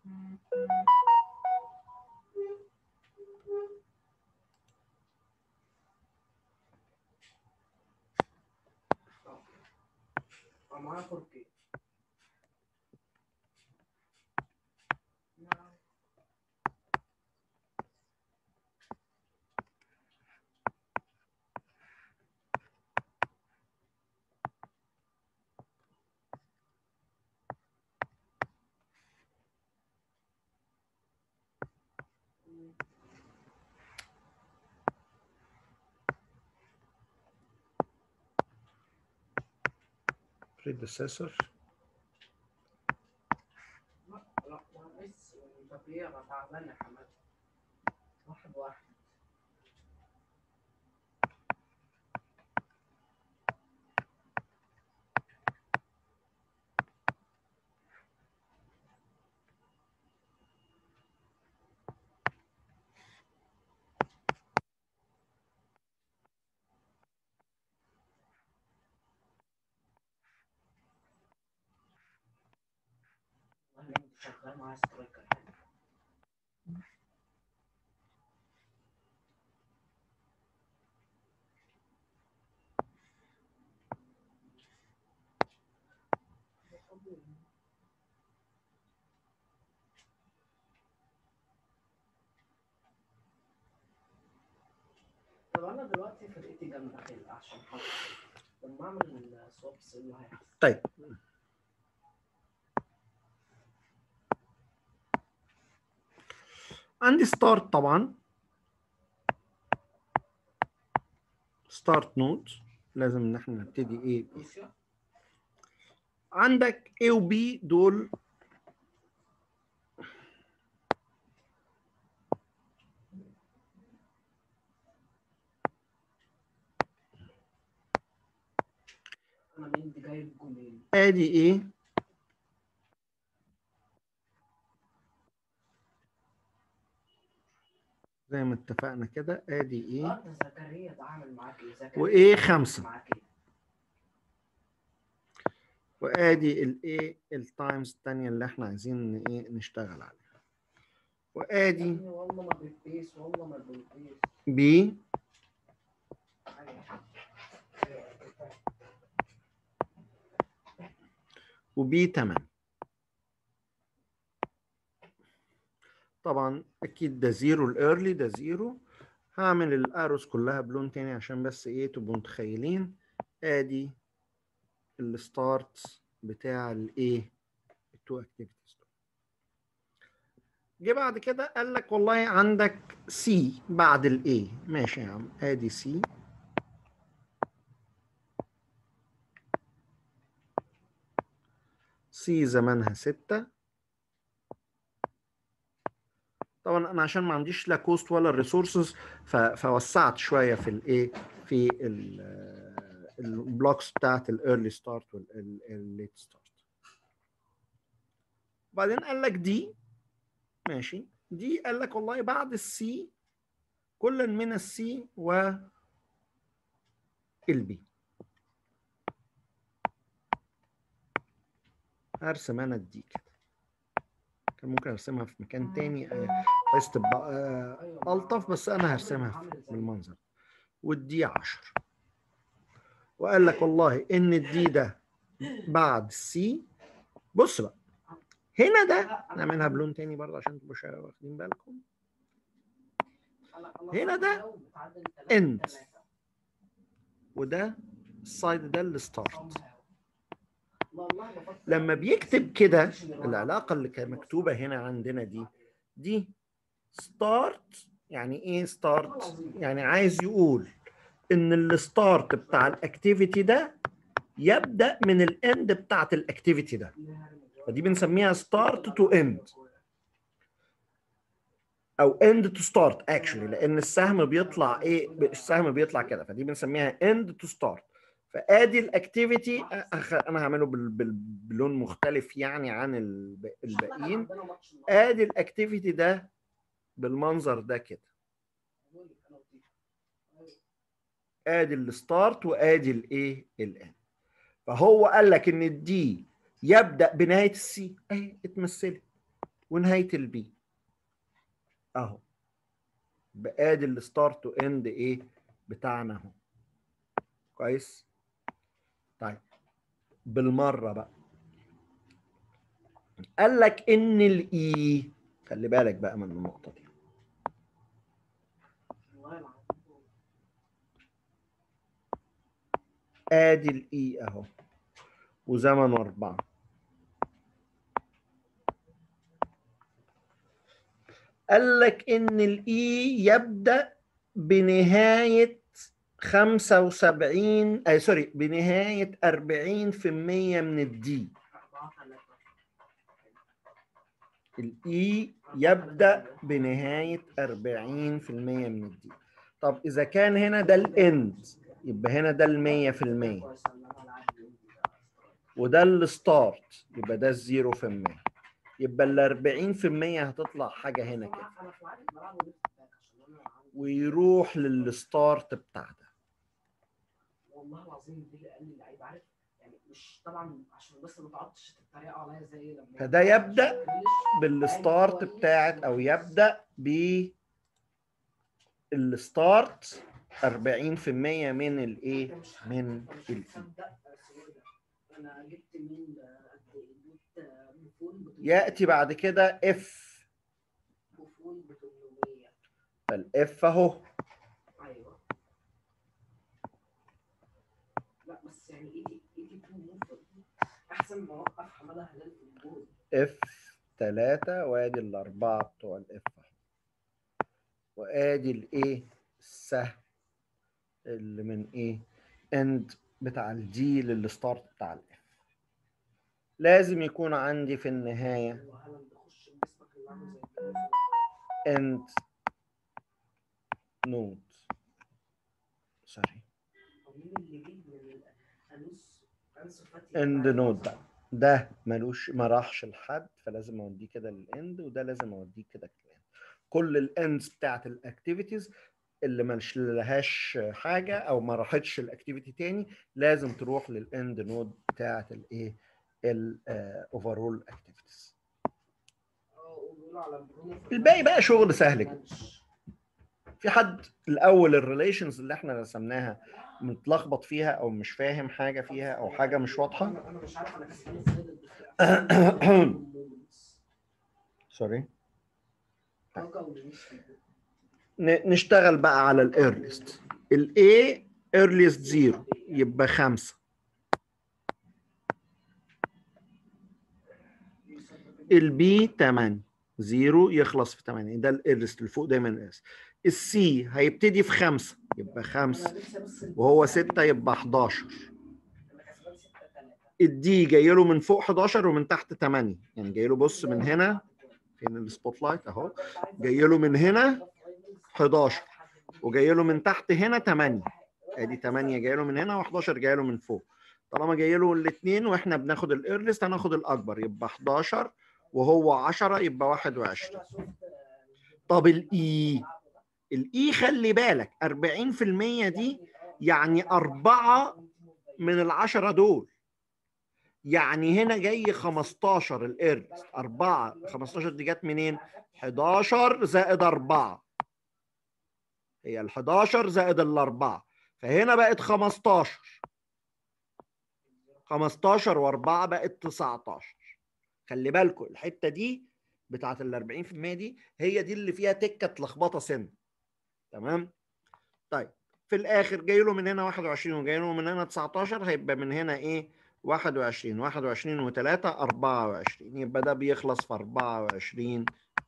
معايا كوركي predecessor لا لا ما لسه انت ليه انا تعبان يا حماد واحد واحد شغال معايا سترايكر حلو طب انا دلوقتي فرقتي جامده حلو عشان خاطر لما اعمل السوابس ايه اللي هيحصل؟ طيب عندي ستارت طبعا ستارت نود لازم ان احنا نبتدي ايه روسيا عندك A و B دول انا مندي جايب جولين ادي ايه زي ما اتفقنا كده ادي ايه اه ده زكريا ده عامل معاك ايه زكريا وايه ده خمسة معاك ايه وادي الايه التايمز الثانيه اللي احنا عايزين ايه نشتغل عليها يا وادي ابني والله ما بتبيس والله ما بتبيس بي وبي 8 طبعا اكيد ده زيرو الايرلي ده زيرو هعمل الاروس كلها بلون تاني عشان بس ايه تبقوا متخيلين ادي الستارت بتاع الايه التو اكتيفيتيز جه بعد كده قال لك والله عندك سي بعد الاي ماشي يا عم ادي سي سي زمانها ستة طبعا انا عشان ما عنديش لا كوست ولا الريسورسز فوسعت شويه في الايه في البلوكس بتاعت الايرلي ستارت والليت ستارت بعدين قال لك دي ماشي دي قال لك والله بعد السي كل من السي و البي هرسم انا الدي كده كان ممكن ارسمها في مكان تاني آه، بحيث تبقى آه، ايوه الطف بس انا هرسمها عامل زي- بالمنظر والدي 10 وقال لك والله ان الدي ده بعد السي بص بقى هنا ده نعملها بلون تاني برضه عشان تبقوا شا- واخدين بالكم هنا ده end. وده السايد ده الستارت لما بيكتب كده العلاقه اللي كانت مكتوبه هنا عندنا دي دي ستارت يعني ايه ستارت يعني عايز يقول ان الستارت بتاع الاكتيفيتي ده يبدا من الاند بتاعت الاكتيفيتي ده فدي بنسميها ستارت تو اند او اند تو ستارت اكشلي لان السهم بيطلع ايه السهم بيطلع كده فدي بنسميها اند تو ستارت فادي الاكتيفيتي انا هعمله بال- بال- بلون مختلف يعني عن الب- الباقيين ادي الاكتيفيتي ده بالمنظر ده كده ادي الستارت وادي الايه الان فهو قال لك ان الدي يبدا بنهايه السي اهي اتمثلت ونهايه البي اهو بادي الستارت واند ايه بتاعنا اهو كويس طيب بالمره بقى قال لك ان الاي خلي بالك بقى من النقطه دي ادي الاي اهو وزمنه أربعة قال لك إن الإي يبدأ بنهاية 75 أي سوري بنهاية 40% من الدي الإي يبدأ بنهاية 40% من الدي طب إذا كان هنا ده الإند يبقى هنا ده المية في المية وده الستارت يبقى ده الزيرو في المية يبقى ال 40 في المية هتطلع حاجة هنا كده ويروح للستارت بتاع ده والله العظيم دي اللي قال لي اللعيب عارف يعني مش مش طبعا عشان بس ما تقعدش تتريقوا عليا زي لما فده يبدأ بالستارت بتاعت او يبدا ب الستارت 40% من الايه من مش ال هتصدق اسمه إيه ده. انا جبت مين قد ايه جبت بوفون ب 800. ياتي بعد كده اف بوفون ب 800 فالاف اهو ايوه لا بس يعني ايدي ايدي تو موف احسن ما اوقف حماده هلال في الجول اف 3 وادي الاربعه بتوع الاف وادي الايه السهم اللي من ايه اند بتاع الدي للستارت بتاع الاف لازم يكون عندي في النهايه وهالاند خش بجسمك اللي عامل زي الجاموس. end node sorry طب مين اللي جه من الانوس انسو فاتي end node بقى ده ملوش ما راحش لحد فلازم اوديه كده للاند وده لازم اوديه كده للاند كل الاندز بتاعت الاكتيفيتيز اللي مش لهاش حاجه او ما راحتش الاكتيفيتي تاني لازم تروح للاند نود بتاعت الايه الاوفرول اكتيفيتيز اه وبيقولوا على برونو الباقي بقى شغل سهل جدا. ماتش. في حد الاول الريليشنز اللي احنا رسمناها متلخبط فيها او مش فاهم حاجه فيها او حاجه مش واضحه انا أنا مش عارف انا كسبان ازاي ضد سوري كاكا ولويس ن- نشتغل بقى على الايرليست الاي ايرليست زيرو يبقى خمسة البي 8 زيرو يخلص في 8 ده الايرليست اللي فوق دايما الاس السي هيبتدي في خمسة يبقى خمسة وهو ستة يبقى 11 انا كسبان 6 3 الدي جاي له من فوق 11 ومن تحت 8 يعني جاي له بص من هنا فين السبوت لايت اهو جاي له من هنا 11 وجاي له من تحت هنا 8 ادي 8 جاي له من هنا و11 جاي له من فوق طالما جاي له الاثنين واحنا بناخد الايرليست هناخد الاكبر يبقى 11 وهو 10 يبقى 21 طب الاي الاي خلي بالك 40% دي يعني أربعة من العشرة دول يعني هنا جاي 15 الايرليست 4 15 دي جت منين 11 زائد 4 هي ال 11 زائد الأربعة فهنا بقت 15 15 و4 بقت 19 خلي بالكم الحتة دي بتاعت ال 40% دي هي دي اللي فيها تكة لخبطة سن تمام طيب في الآخر جاي له من هنا 21 وجاي له من هنا 19 هيبقى من هنا إيه 21 21 و3 24 يبقى ده بيخلص في 24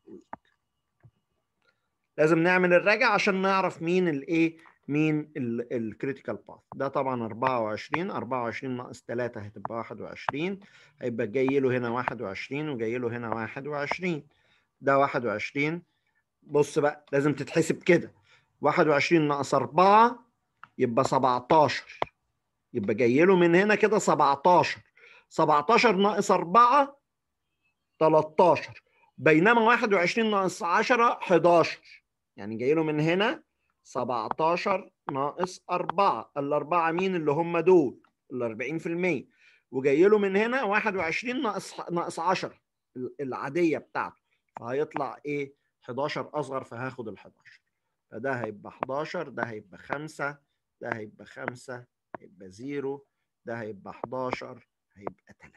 لازم نعمل الراجع عشان نعرف مين الايه مين الكريتيكال باث ده طبعا 24 24 ناقص 3 هتبقى 21 هيبقى جاي له هنا 21 وجاي له هنا 21 ده 21 بص بقى لازم تتحسب كده 21 ناقص 4 يبقى 17 يبقى جاي له من هنا كده 17 17 ناقص 4 13 بينما 21 ناقص 10 11 يعني جاي له من هنا 17 ناقص 4 الأربعة مين اللي هم دول ال 40% وجاي له من هنا 21 ناقص ناقص 10 العادية بتاعته فهيطلع ايه 11 أصغر فهاخد ال 11 فده هيبقى 11 ده هيبقى 5 ده هيبقى 5 هيبقى 0 ده هيبقى 11 هيبقى 3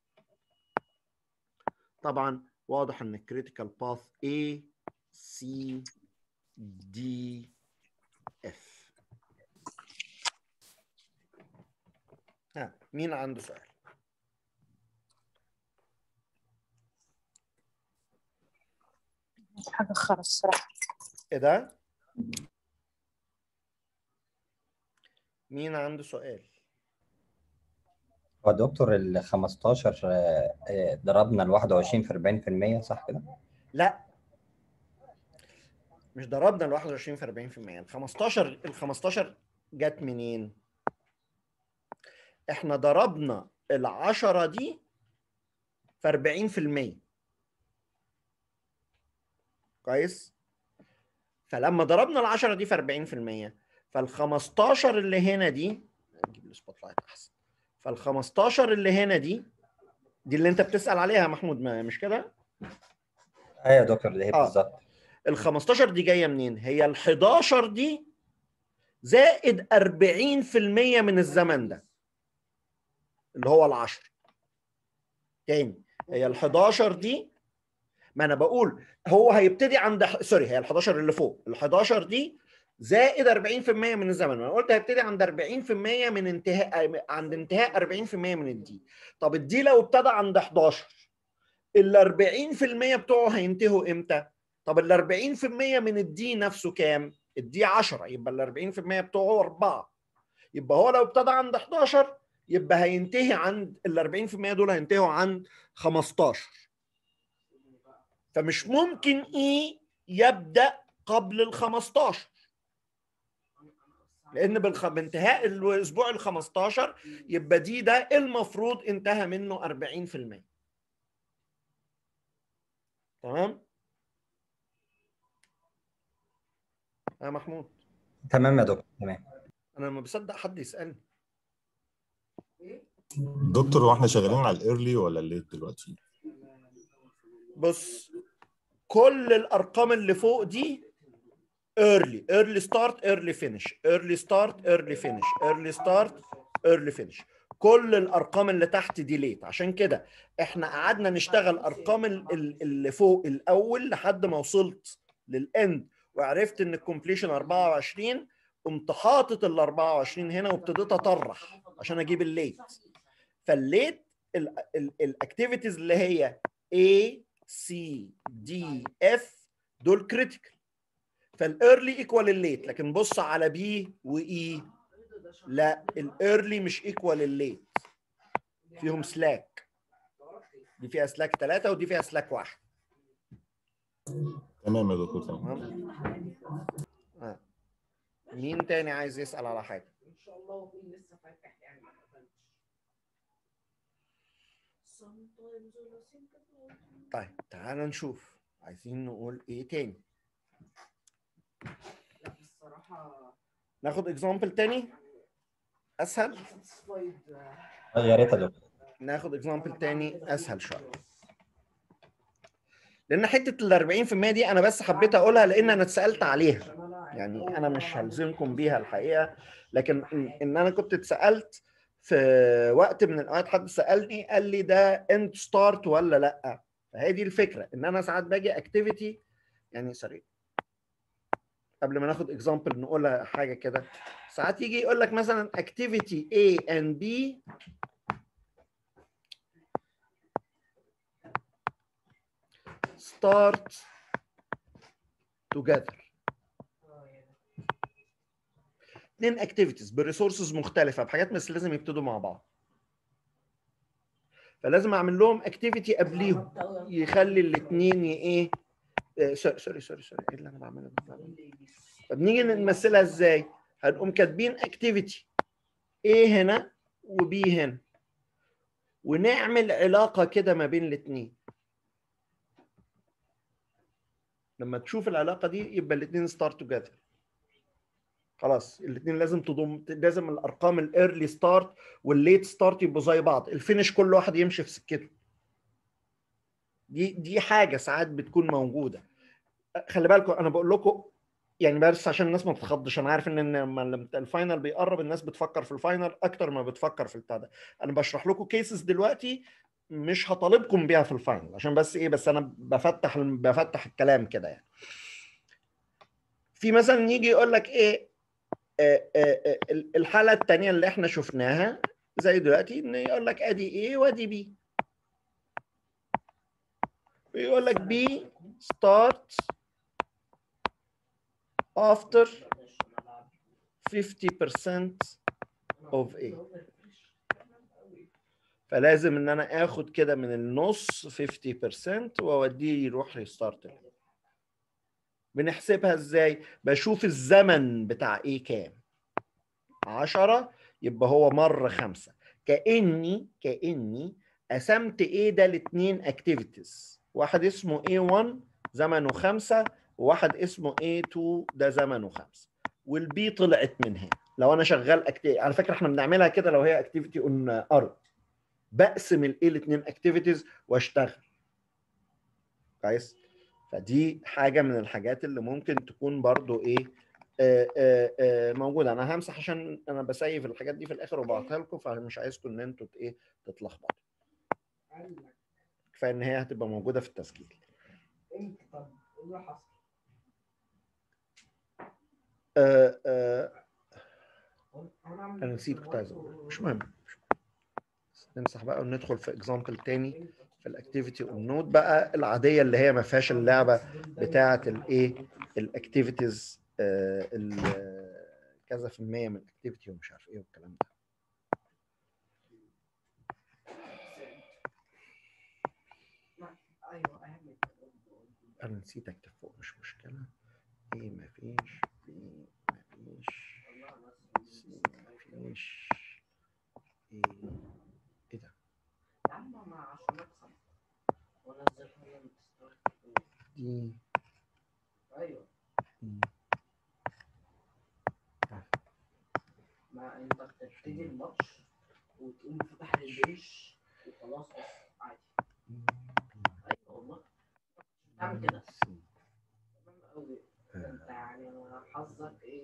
طبعا واضح ان الكريتيكال باث A C D F ها مين عنده سؤال حاجة خرا الصراحة ايه ده مين عنده سؤال هو دكتور ال 15 آه، آه، ضربنا ال 21 في 40% صح كده؟ لا مش ضربنا ال 21 في 40% ال 15 ال 15 جت منين؟ احنا ضربنا ال 10 دي في 40% كويس؟ فلما ضربنا ال 10 دي في 40% فال 15 اللي هنا دي نجيب السبوت لايت احسن فال 15 اللي هنا دي دي اللي انت بتسال عليها يا محمود ما مش كده ايوه يا دكتور ده هي آه. بالظبط ال 15 دي جايه منين هي ال 11 دي زائد 40% من الزمن ده اللي هو ال 10 تاني هي ال 11 دي ما انا بقول هو هيبتدي عند ح- سوري هي ال 11 اللي فوق ال 11 دي زائد 40% من الزمن انا قلت هيبتدي عند 40% من انتهاء عند انتهاء 40% من الدي طب الدي لو ابتدى عند 11 ال 40% بتوعه هينتهوا امتى طب ال 40% من الدي نفسه كام الدي 10 يبقى ال 40% بتوعه 4 يبقى هو لو ابتدى عند 11 يبقى هينتهي عند ال 40% دول هينتهوا عند 15 فمش ممكن ايه يبدا قبل ال 15 لان بالخ... بانتهاء الاسبوع ال 15 يبقى دي ده المفروض انتهى منه 40% تمام يا محمود تمام يا دكتور تمام انا لما بصدق حد يسالني دكتور هو احنا شغالين على الايرلي ولا الليت دلوقتي؟ بص كل الارقام اللي فوق دي early early start early finish early start early finish early start early finish كل الارقام اللي تحت دي ليت عشان كده احنا قعدنا نشتغل ارقام ال- ال- اللي فوق الاول لحد ما وصلت للاند وعرفت ان الكومبليشن 24 قمت حاطط ال 24 هنا وابتديت اطرح عشان اجيب الليت فالليت الاكتيفيتيز اللي هي A C D F دول كريتيكال فالايرلي ايكوال الليت لكن بص على بي واي لا الايرلي مش ايكوال الليت فيهم سلاك دي فيها سلاك ثلاثة ودي فيها سلاك واحد تمام يا دكتور تمام امتحان آه. مين تاني عايز يسأل على حاجة ان شاء الله في لسه فاتح يعني ما قفلتش Sometimes when I think about you. طيب تعال نشوف عايزين نقول ايه تاني لا الصراحه ناخد اكزامبل تاني اسهل satisfied آه، يا ريت يا دكتور ناخد اكزامبل تاني اسهل شويه لان حته ال 40% دي انا بس حبيت اقولها لان انا اتسالت عليها يعني انا مش هلزمكم بيها الحقيقه لكن ان إن انا كنت اتسالت في وقت من الاوقات حد سالني قال لي ده اند ستارت ولا لا فهي دي الفكره ان انا ساعات باجي اكتيفيتي يعني سوري قبل ما ناخد اكزامبل نقولها حاجه كده ساعات يجي يقول لك مثلا اكتيفيتي A and B start together اثنين اكتيفيتيز بريسورسز مختلفه بحاجات بس لازم يبتدوا مع بعض فلازم اعمل لهم اكتيفيتي قبليهم يخلي الاثنين ايه آه، سوري سوري سوري سوري ايه اللي انا بعمله ده؟ طب نيجي نمثلها ازاي هنقوم كاتبين اكتيفيتي A هنا وB هنا ونعمل علاقه كده ما بين الاثنين لما تشوف العلاقه دي يبقى الاثنين ستارت توجذر خلاص الاثنين لازم تضم لازم الارقام الايرلي ستارت والليت ستارت يبقوا زي بعض الفينش كل واحد يمشي في سكته دي دي حاجه ساعات بتكون موجوده خلي بالكم انا بقول لكم يعني بس عشان الناس ما تتخضش انا عارف ان لما لما الفاينل بيقرب الناس بتفكر في الفاينل اكتر ما بتفكر في البتاع ده انا بشرح لكم كيسز دلوقتي مش هطالبكم بيها في الفاينل عشان بس ايه بس انا بفتح بفتح الكلام كده يعني في مثلا يجي يقول لك ايه آه، آه، آه، الحاله الثانيه اللي احنا شفناها زي دلوقتي ان يقول لك ادي ايه وادي بي ويقول لك بي ستارت after 50% of A فلازم ان انا اخد كده من النص 50% واوديه يروح ريستارت بنحسبها ازاي بشوف الزمن بتاع ايه كام 10 يبقى هو مره خمسة كاني كاني قسمت ايه ده لاثنين اكتيفيتيز واحد اسمه A1 زمنه خمسة وواحد اسمه A2 ده زمنه خمسة والبي طلعت من هنا لو انا شغال أكتي... على فكره احنا بنعملها كده لو هي اكتيفيتي اون ارض بقسم الايه الاثنين اكتيفيتيز واشتغل كويس فدي حاجه من الحاجات اللي ممكن تكون برضو ايه آه، آه، آه، موجوده انا همسح عشان انا بسيف الحاجات دي في الاخر وبعتها لكم فمش عايزكم ان انتوا ت- ايه تتلخبطوا قال لك كفايه ان هي هتبقى موجوده في التسجيل انت طب ايه اللي حصل؟ آه، آه، انا عامل انا نسيت كنت عايز اقول مش مهم مش مهم. نمسح بقى وندخل في اكزامبل تاني في الاكتيفيتي اون نوت بقى العاديه اللي هي ما فيهاش اللعبه بتاعه الايه الاكتيفيتيز كذا في المية من الاكتيفيتي ومش عارف ايه والكلام ده ايوه اعمل انا نسيت اكتب فوق مش مشكله ايه مفيش بي مفيش سي مفيش ايه ايه ده يا عم ما عشان اكسب وانزلها من ستارت دي ايوه دي. ما انت بتبتدي الماتش وتقوم فتح البنش وخلاص بس عادي ايوه والله تعمل كده سي. تمام قوي آه، انت يعني أنا حظك ايه؟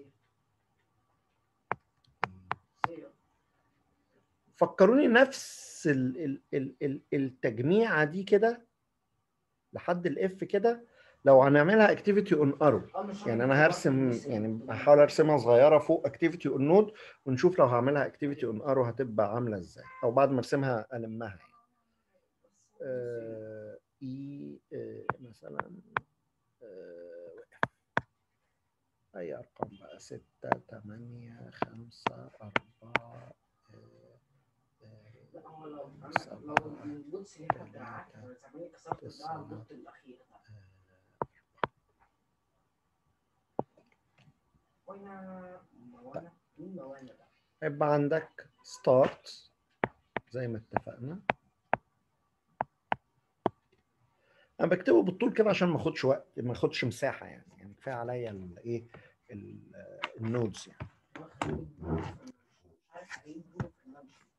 سير فكروني نفس ال ال ال ال التجميعه دي كده لحد الاف كده لو هنعملها اكتيفيتي اون ارو اه مش يعني عارف انا هرسم يعني هحاول ارسمها صغيره فوق اكتيفيتي اون نود ونشوف لو هعملها اكتيفيتي اون ارو هتبقى عامله ازاي او بعد ما ارسمها المها يعني آه، اي آه، مثلا آه، وقف. اي ارقام بقى ستة تمانية خمسة أربعة آه، آه، لا هو لو انا سبعة، لو البوتس اللي انت بتاعك انا زمان كسرت ده تسعة. الضغط الاخير ده وانا وانا مين وانا ده؟ هيبقى عندك ستارت زي ما اتفقنا انا بكتبه بالطول كده عشان ما اخدش وقت ما اخدش مساحه يعني يعني كفايه عليا الايه النودز يعني انا خليل برونو مش عارف عليه برونو فرنانديز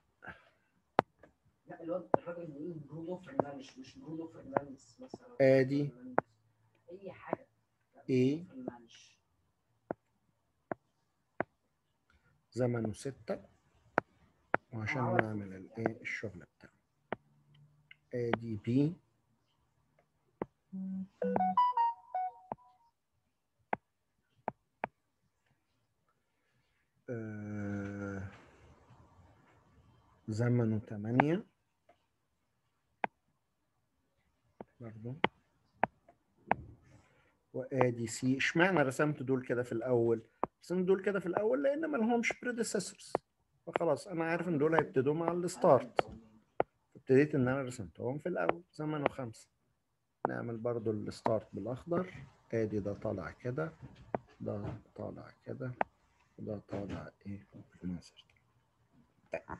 لا الواد الراجل بيقول برونو فرنانديز مش برونو فرنانديز مثلا آدي. فرنانديز. اي حاجه إيه؟ فرنانديز. زمنه ستة وعشان عمل نعمل الايه الشغل بتاعه ادي بي آه، زمنه تمانية برضو وادي سي اشمعنى رسمت دول كده في الاول رسمت دول كده في الاول لان ما لهمش بريديسيسورز فخلاص انا عارف ان دول هيبتدوا مع الستارت ابتديت ان انا رسمتهم في الاول زمنه خمسة نعمل برضو الستارت بالاخضر ادي ده طالع كده ده طالع كده وده طالع ايه بالمنظر ده. طيب.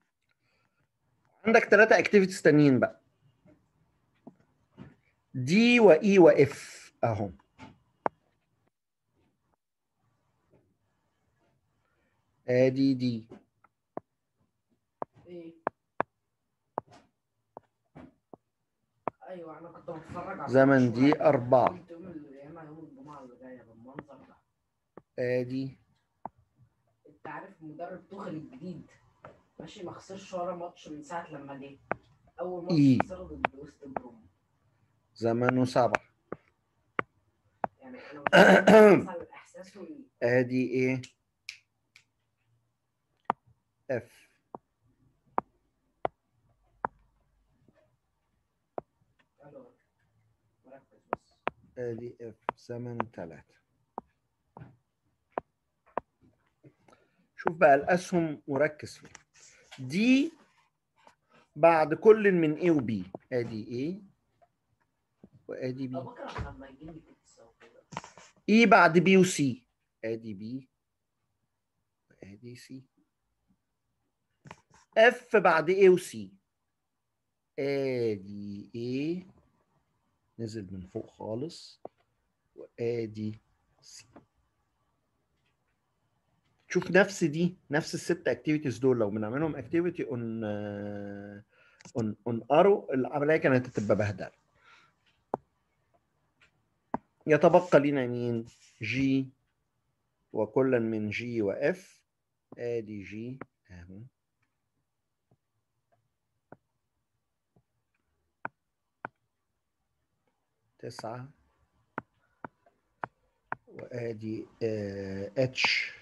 عندك ثلاثة اكتيفيتيز تانيين بقى دي واي واف اهو ادي دي ايه ايوه انا كنت بتفرج على زمن الماتش دي وأنا أربعة. قلت يوم القيامة يوم الجمعة اللي جاية بالمنظر ده ادي انت عارف مدرب توخل الجديد ماشي ما خسرش ولا ماتش من ساعة لما جه أول إيه. ماتش خسره ضد وست بروم زمنه سبعة يعني أنا متخيل مثلا إحساسه إيه ادي ايه اف حلو مركز بس ادي اف زمن ثلاثة شوف بقى الاسهم وركز فيها دي بعد كل من A و B ادي A وادي B طب بكره لما يجي لي بيتزا وكده E بعد B و C ادي B وادي C F بعد A و C ادي A نزل من فوق خالص وادي C شوف نفس دي نفس الست اكتيفيتيز دول لو بنعملهم اكتيفيتي اون اون اون ارو العمليه كانت هتبقى بهدله يتبقى لنا مين جي وكلا من جي واف ادي جي اهو تسعة وادي اتش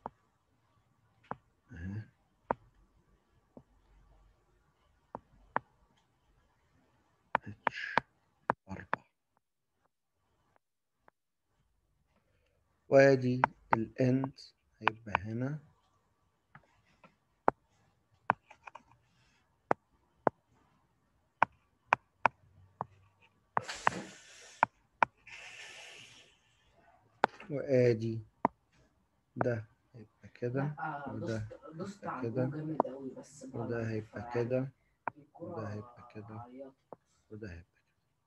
اتش أربعة وادي الاند هيبقى هنا وادي ده هيبقى كده لا وده دوست دوست يبقى على كده. الجو جامد قوي بس وده هيبقى كده وده هيبقى كده. وده هيبقى كده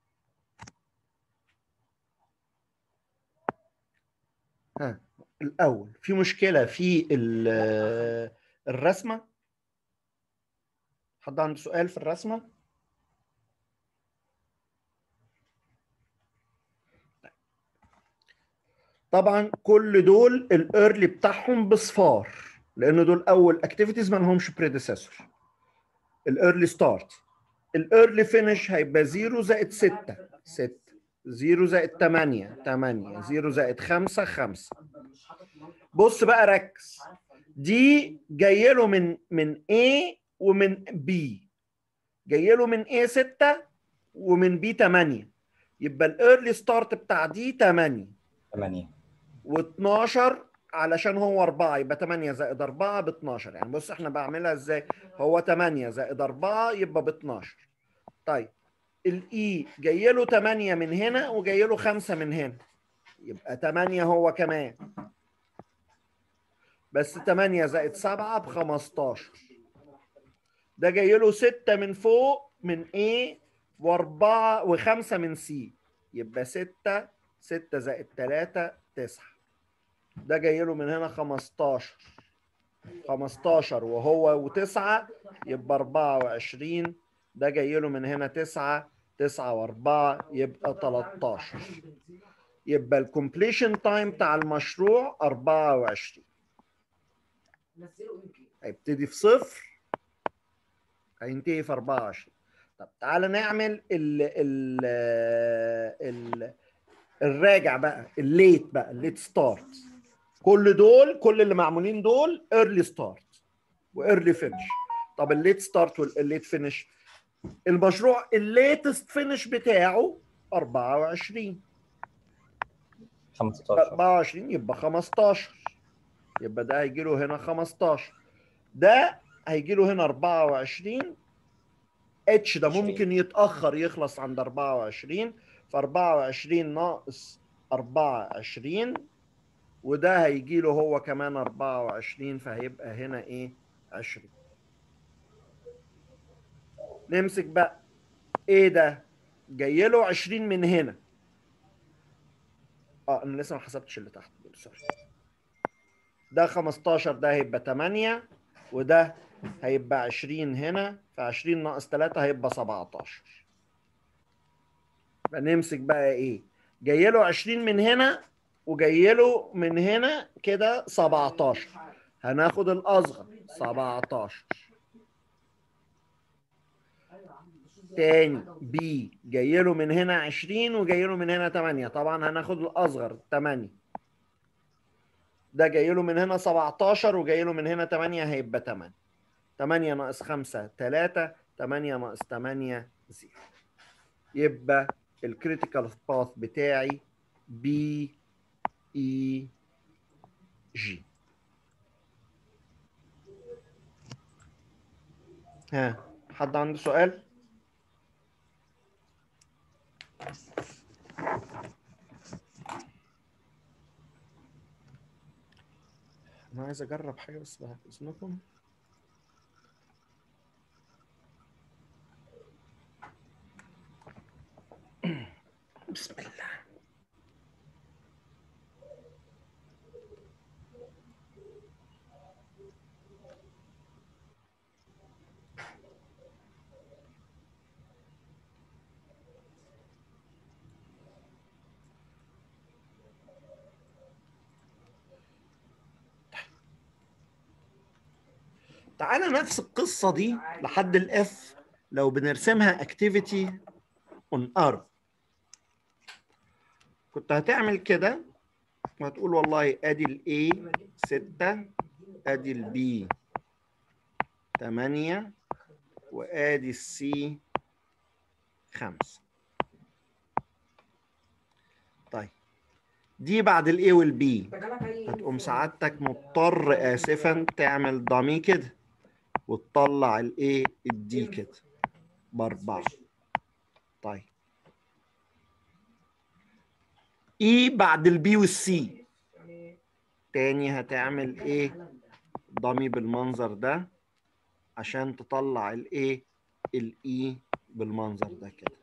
ها الأول في مشكلة في ال- الرسمة حد عنده سؤال في الرسمة؟ طبعا كل دول الايرلي بتاعهم بصفار لان دول اول اكتيفيتيز ما لهمش بريديسيسور الايرلي ستارت الايرلي فينش هيبقى 0 زائد 6 6 0 زائد 8 8 0 زائد 5 5 بص بقى ركز دي جايه له من من A ومن B جايه له من A 6 ومن B 8 يبقى الايرلي ستارت بتاع دي 8 8 و12 علشان هو 4 يبقى 8 زائد 4 ب 12 يعني بص احنا بعملها ازاي هو 8 زائد 4 يبقى ب 12 طيب الاي جاي له 8 من هنا وجاي له 5 من هنا يبقى 8 هو كمان بس 8 زائد 7 ب 15 ده جاي له 6 من فوق من A و4 و5 من C يبقى 6 6 زائد 3 9 ده جاي له من هنا 15 15 وهو و9 يبقى 24 ده جاي له من هنا 9 9 و4 يبقى 13 يبقى الكومبليشن تايم بتاع المشروع 24 نزلوا يمكن هيبتدي في صفر هينتهي في 24 طب تعالى نعمل ال ال ال الراجع بقى الليت بقى الليت ستارت كل دول كل اللي معمولين دول ايرلي ستارت وايرلي فينش طب الليت ستارت والليت فينش المشروع الليتست فينش بتاعه 24 15 24 يبقى 15 يبقى ده هيجي له هنا 15 ده هيجي له هنا 24 اتش ده ممكن يتاخر يخلص عند 24 ف 24 ناقص 24 وده هيجي له هو كمان 24 فهيبقى هنا ايه 20 نمسك بقى ايه ده جاي له 20 من هنا اه انا لسه ما حسبتش اللي تحت دول سوري ده 15 ده هيبقى 8 وده هيبقى 20 هنا ف 20 ناقص 3 هيبقى 17 يبقى نمسك بقى ايه جاي له 20 من هنا وجاي له من هنا كده 17 هناخد الاصغر 17 تاني بي جاي له من هنا 20 وجاي له من هنا 8 طبعا هناخد الاصغر 8 ده جاي له من هنا 17 وجاي له من هنا 8 هيبقى 8 8 ناقص 5 3 8 ناقص 8 0 يبقى الكريتيكال باث بتاعي بي اي جي ها حد عنده سؤال؟ انا عايز اجرب حاجه بس بعد اذنكم بسم الله تعالى نفس القصة دي لحد الاف لو بنرسمها activity on arm كنت هتعمل كده وهتقول والله ادي ال A 6 ادي ال B 8 وادي ال C 5 طيب دي بعد ال A وال B هتقوم سعادتك مضطر اسفا تعمل ضمي كده وتطلع الايه الدي كده باربعه طيب اي بعد البي والسي تاني هتعمل ايه ضمي بالمنظر ده عشان تطلع الايه الاي بالمنظر ده كده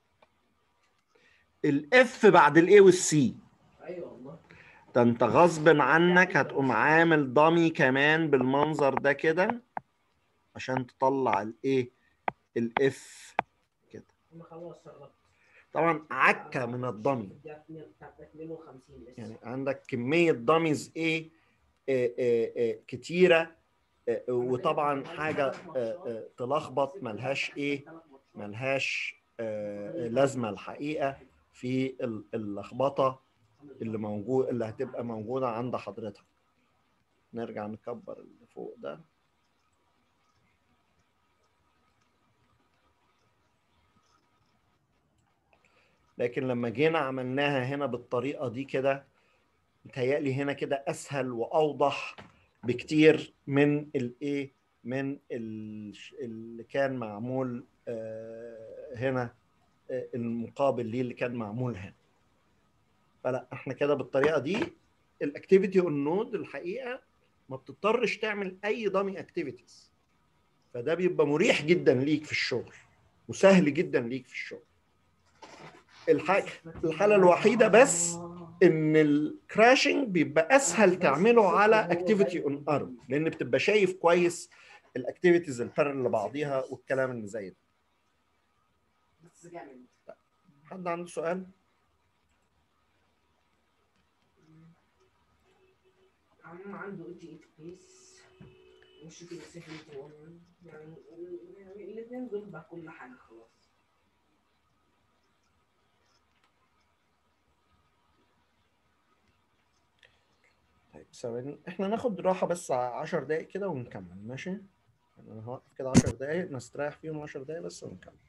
الاف بعد الاي والسي ايوه والله ده انت غصب عنك هتقوم عامل ضمي كمان بالمنظر ده كده عشان تطلع الايه الاف كده انا خلاص قربت طبعا عكه من الضمي دي اتنين- بتاعت 52 لسه يعني عندك كميه ضميز ايه آه، آه، آه، كتيره آه، وطبعا حاجه آه، آه، تلخبط ملهاش ايه ملهاش آه، لازمه الحقيقه في ال- اللخبطه اللي موجود اللي هتبقى موجوده عند حضرتك نرجع نكبر اللي فوق ده لكن لما جينا عملناها هنا بالطريقه دي كده متهيألي هنا كده اسهل واوضح بكتير من الايه من ال- اللي كان معمول آه، هنا آه، المقابل ليه اللي كان معمول هنا فلا احنا كده بالطريقه دي الاكتيفيتي اون نود الحقيقه ما بتضطرش تعمل اي دامي اكتيفيتيز فده بيبقى مريح جدا ليك في الشغل وسهل جدا ليك في الشغل الحاجه الحاله الوحيده بس ان الكراشنج بيبقى اسهل تعمله على اكتيفيتي اون ارم لان بتبقى شايف كويس الاكتيفيتيز البارل لبعضيها والكلام اللي زي ده بس جامد حد عنده سؤال عم عنده اي جي بيس مش كده 71 يعني يعني الاثنين دول بقى كل حاجه خلاص طيب ثواني احنا ناخد راحه بس 10 دقايق كده ونكمل ماشي يعني انا هوقف كده 10 دقايق نستريح فيهم 10 دقايق بس ونكمل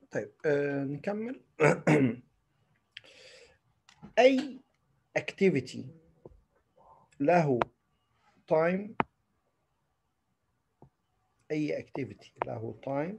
طيب آه نكمل اي activity له time اي activity له time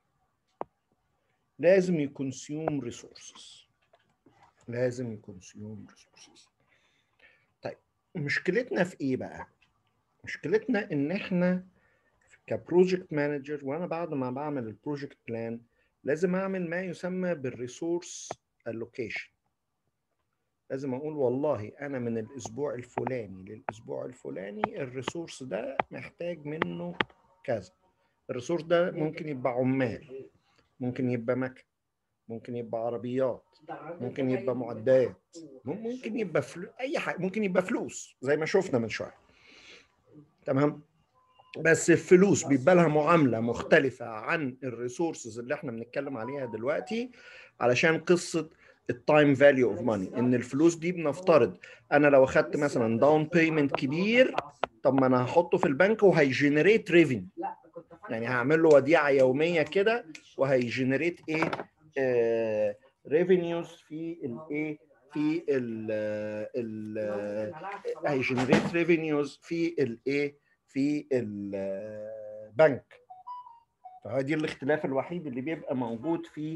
لازم يكونسيوم resources لازم يكونسيوم resources طيب مشكلتنا في ايه بقى مشكلتنا ان احنا كبروجكت مانجر وانا بعد ما بعمل البروجكت بلان لازم اعمل ما يسمى بالريسورس الوكيشن لازم اقول والله انا من الاسبوع الفلاني للاسبوع الفلاني الريسورس ده محتاج منه كذا الريسورس ده ممكن يبقى عمال ممكن يبقى مكن ممكن يبقى عربيات ممكن يبقى معدات ممكن يبقى فلو... اي حاجه ممكن يبقى فلوس زي ما شفنا من شويه تمام بس الفلوس بيبقى لها معامله مختلفه عن الريسورسز اللي احنا بنتكلم عليها دلوقتي علشان قصه التايم فاليو اوف ماني ان الفلوس دي بنفترض انا لو اخدت مثلا داون بيمنت كبير طب ما انا هحطه في البنك وهيجنريت ريفينيو يعني هعمل له وديعه يوميه كده وهيجنريت ايه آه ريفينيوز في الايه في ال ال هيجنريت ريفينيوز في الايه في البنك فهذه الاختلاف الوحيد اللي بيبقى موجود في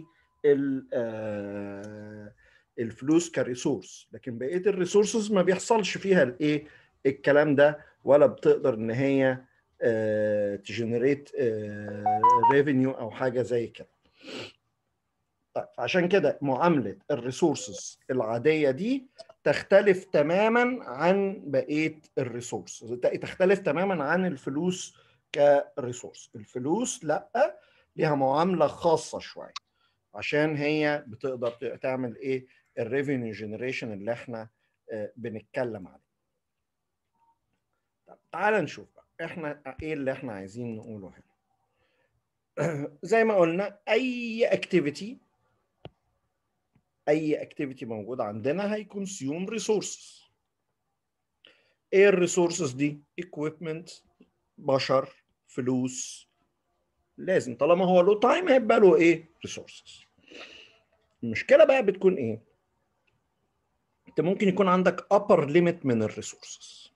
الفلوس كريسورس لكن بقيه الريسورسز ما بيحصلش فيها الايه الكلام ده ولا بتقدر ان هي تجنريت ريفينيو او حاجه زي كده طيب عشان كده معامله الريسورسز العاديه دي تختلف تماما عن بقيه الريسورس تختلف تماما عن الفلوس كريسورس الفلوس لا ليها معامله خاصه شويه عشان هي بتقدر تعمل ايه الريفينيو جنريشن اللي احنا بنتكلم عليه طب تعال نشوف بقى احنا ايه اللي احنا عايزين نقوله هنا زي ما قلنا اي اكتيفيتي اي اكتيفيتي موجود عندنا هيكونسيوم ريسورسز ايه الريسورسز دي equipment بشر فلوس لازم طالما هو له تايم هيبقى له ايه ريسورسز المشكله بقى بتكون ايه انت ممكن يكون عندك upper limit من الريسورسز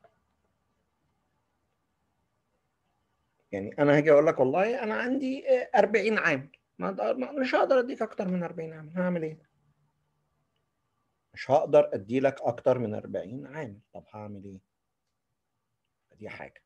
يعني انا هاجي اقول لك والله انا عندي 40 عامل ما مش هقدر اديك اكتر من 40 عامل هعمل ايه مش هقدر ادي لك اكتر من 40 عامل طب هعمل ايه دي حاجه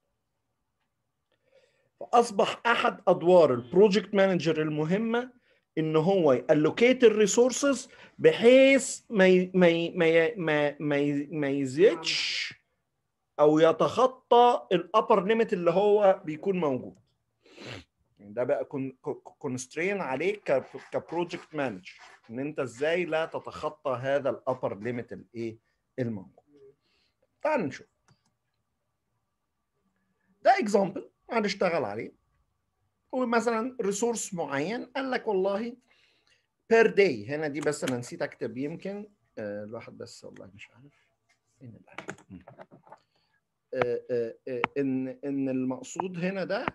فاصبح احد ادوار البروجكت مانجر المهمه ان هو يالوكيت الريسورسز بحيث ما ي... ما ي... ما ي... ما ما, ي... ما يزيدش او يتخطى الابر ليميت اللي هو بيكون موجود ده بقى كونسترين عليك كبروجكت مانجر ان انت ازاي لا تتخطى هذا الابر ليميت الايه الموجود تعال نشوف ده اكزامبل هنشتغل عليه ومثلا ريسورس معين قال لك والله بير داي هنا دي بس انا نسيت اكتب يمكن آه الواحد بس والله مش عارف فين آه آه آه ان ان المقصود هنا ده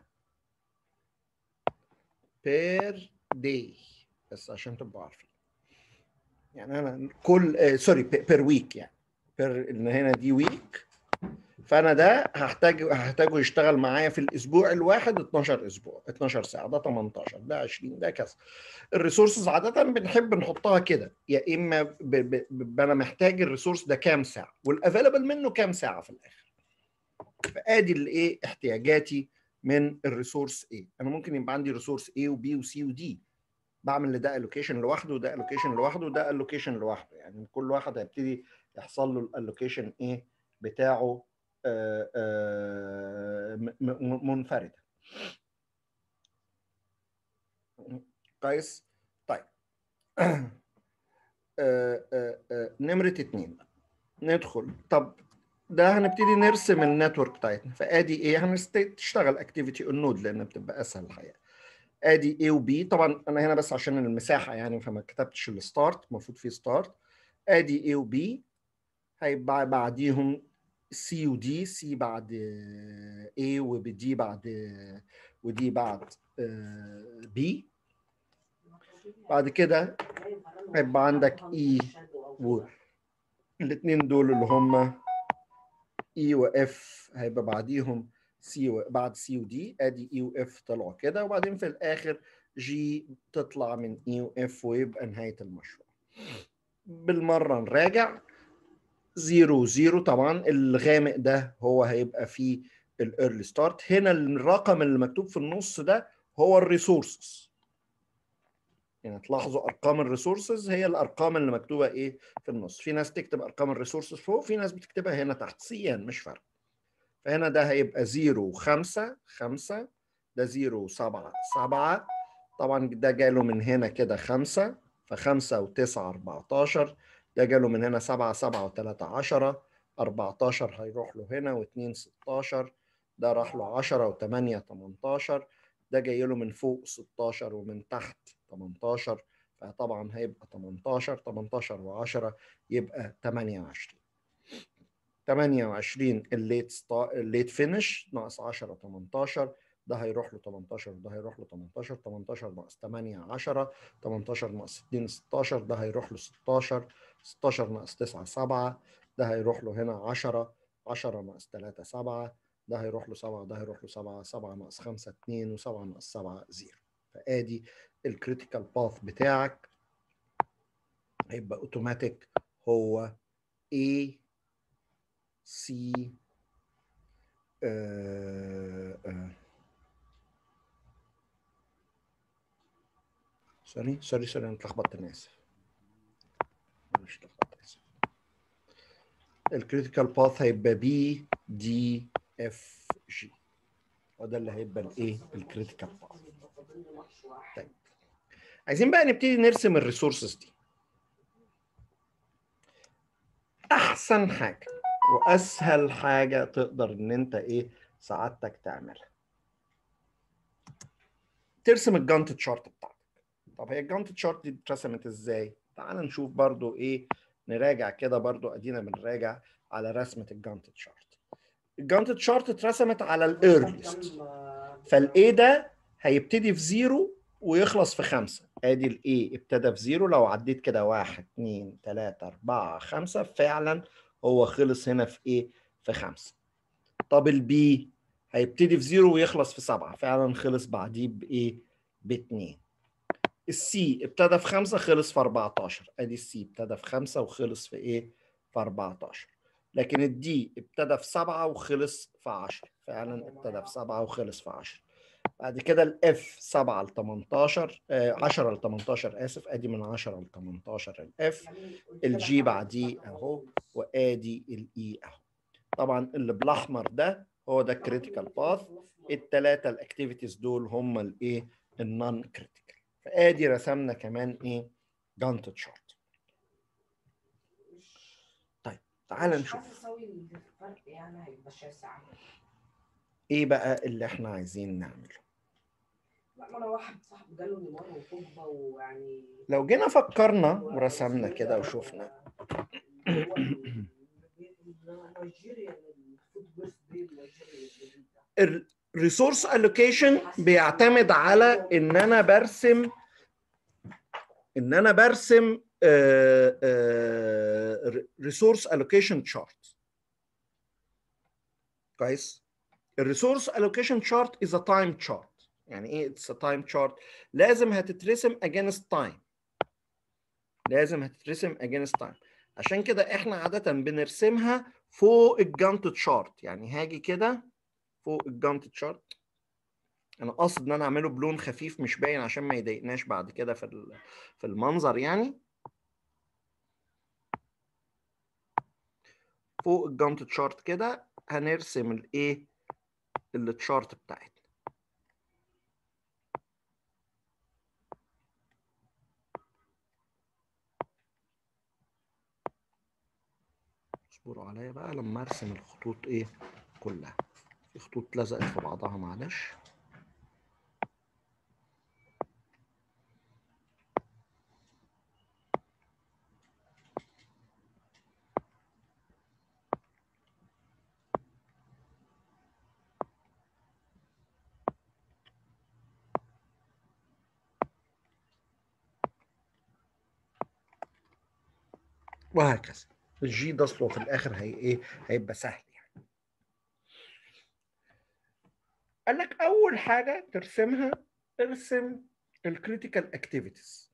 بير داي بس عشان تبقوا عارفين يعني انا كل آه سوري بير ويك يعني بير ان هنا دي ويك فانا ده هحتاج هحتاجه يشتغل معايا في الاسبوع الواحد 12 اسبوع 12 ساعه ده 18 ده 20 ده كذا الريسورسز عاده بنحب نحطها كده يا اما ب... ب... ب... انا محتاج الريسورس ده كام ساعه والافيلبل منه كام ساعه في الاخر فادي الايه احتياجاتي من الريسورس ايه انا ممكن يبقى عندي ريسورس A وبي وسي ودي بعمل لده الوكيشن لوحده وده الوكيشن لوحده وده الوكيشن لوحده يعني كل واحد هيبتدي يحصل له الالوكيشن ايه بتاعه آآ آآ منفرده كويس طيب آآ نمره اتنين ندخل طب ده هنبتدي نرسم النتورك بتاعتنا فادي ايه هنشتغل اكتيفيتي النود لان بتبقى اسهل الحقيقه ادي A وبي طبعا انا هنا بس عشان المساحه يعني فما كتبتش الستارت المفروض في ستارت ادي A وبي هيبقى بعديهم سي ودي سي بعد A وبدي بعد ودي بعد B بعد كده هيبقى عندك E و الاثنين دول اللي هم اي واف هيبقى بعديهم سي و... بعد سي ودي ادي اي واف طلعوا كده وبعدين في الاخر جي تطلع من اي واف ويبقى نهايه المشروع بالمره نراجع زيرو زيرو طبعا الغامق ده هو هيبقى فيه الايرلي ستارت هنا الرقم اللي مكتوب في النص ده هو الريسورسز يعني تلاحظوا ارقام الريسورسز هي الارقام اللي مكتوبه ايه في النص في ناس تكتب ارقام الريسورسز فوق في ناس بتكتبها هنا تحت سيان مش فارق فهنا ده هيبقى 0 5 5 ده 0 7 7 طبعا ده جاله من هنا كده 5 ف5 و9 14 ده جاله من هنا 7 7 و3 10 14 هيروح له هنا و2 16 ده راح له 10 و8 18 ده جاي له من فوق 16 ومن تحت 18 فطبعا هيبقى 18 18 و10 يبقى 28 28 الليت ستا... الليت فينش ناقص 10 18 ده هيروح له 18 وده هيروح له 18 18 ناقص 8 10 18 ناقص 2 16 ده هيروح له 16 16 ناقص 9 7 ده هيروح له هنا 10 10 ناقص 3 7 ده هيروح له 7 ده هيروح له 7 7 ناقص 5 2 و7 ناقص 7 0 فادي الكريتيكال باث بتاعك هيبقى اوتوماتيك هو A C آه آه سوري سوري سوري انا اتلخبطت انا اسف مش اتلخبطت اسف الكريتيكال باث هيبقى بي دي اف جي وده اللي هيبقى الايه الكريتيكال باث طيب عايزين بقى نبتدي نرسم الريسورسز دي احسن حاجه واسهل حاجه تقدر ان انت ايه سعادتك تعملها ترسم الجانت تشارت بتاعتك طب هي الجانت تشارت دي اترسمت ازاي تعال نشوف برضو ايه نراجع كده برضو ادينا بنراجع على رسمه الجانت تشارت الجانت تشارت اترسمت على الايرليست فالاي ده هيبتدي في زيرو ويخلص في خمسة ادي الاي ابتدى في زيرو لو عديت كده واحد اتنين تلاتة اربعة خمسة فعلا هو خلص هنا في ايه في خمسة طب البي هيبتدي في زيرو ويخلص في سبعة فعلا خلص بعديه بايه باتنين السي ابتدى في خمسة خلص في 14 ادي السي ابتدى في خمسة وخلص في ايه في 14 لكن الدي ابتدى في سبعة وخلص في 10 فعلا ابتدى في سبعة وخلص في 10 بعد كده الاف 7 ل 18 آه 10 ل 18 اسف ادي من 10 ل 18 الاف الجي بعديه اهو وادي الاي اهو طبعا اللي بالاحمر ده هو ده الكريتيكال باث الثلاثه الاكتيفيتيز دول هم الايه النون كريتيكال فادي رسمنا كمان ايه جانت تشارت طيب تعال نشوف الفرق يعني هيبقى شاسع ايه بقى اللي احنا عايزين نعمله لا ما انا واحد صاحبي جاله نيمار وبوجبا ويعني لو جينا فكرنا ورسمنا كده وشفنا نيجيريا الفوت بيرث دي نيجيريا الريسورس الوكيشن بيعتمد على ان انا برسم ان انا برسم ريسورس الوكيشن تشارت كويس الريسورس الوكيشن تشارت از ا تايم تشارت يعني ايه اتس ا تايم تشارت لازم هتترسم against تايم لازم هتترسم against تايم عشان كده احنا عاده بنرسمها فوق الجانت تشارت يعني هاجي كده فوق الجانت تشارت انا قاصد ان انا اعمله بلون خفيف مش باين عشان ما يضايقناش بعد كده في في المنظر يعني فوق الجانت تشارت كده هنرسم الايه التشارت بتاعتنا اصبروا عليا بقى لما ارسم الخطوط ايه كلها في خطوط لزقت في بعضها معلش وهكذا الجي ده اصله في الاخر هي ايه هيبقى سهل يعني قال لك اول حاجه ترسمها ارسم الكريتيكال اكتيفيتيز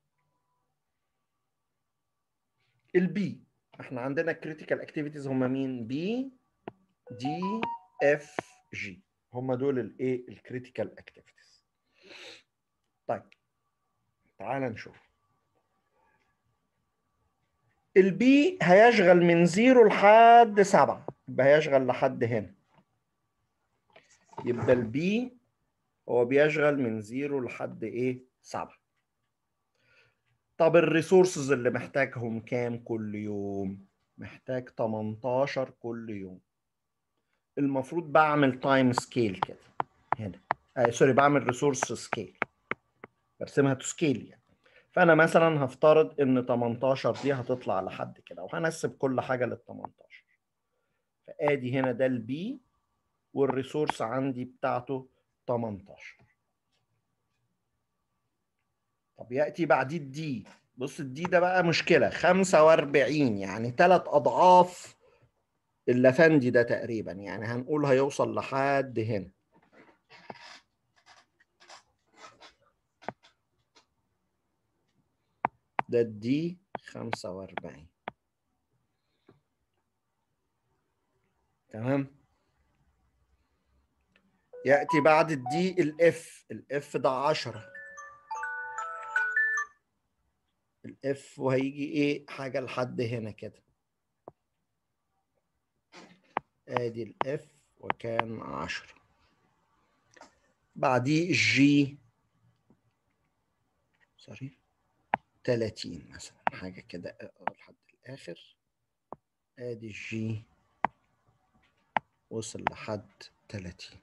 البي احنا عندنا الكريتيكال اكتيفيتيز هم مين بي دي اف جي هم دول الايه الكريتيكال اكتيفيتيز طيب تعال نشوف البي هيشغل من زيرو لحد سبعة يبقى هيشغل لحد هنا يبقى البي هو بيشغل من زيرو لحد ايه سبعة طب الريسورسز اللي محتاجهم كام كل يوم محتاج 18 كل يوم المفروض بعمل تايم سكيل كده هنا آه سوري بعمل ريسورس سكيل برسمها تو سكيل يعني فانا مثلا هفترض ان 18 دي هتطلع لحد كده وهنسب كل حاجه لل 18 فادي هنا ده البي والريسورس عندي بتاعته 18 طب ياتي بعديه الدي بص الدي ده بقى مشكله 45 يعني ثلاث اضعاف اللافندي ده تقريبا يعني هنقول هيوصل لحد هنا ده الدي 45 تمام ياتي بعد الدي الاف الاف ده 10 الاف وهيجي ايه حاجه لحد هنا كده ادي الاف وكان 10 بعديه الجي سوري 30 مثلا حاجه كده لحد الاخر ادي الجي وصل لحد 30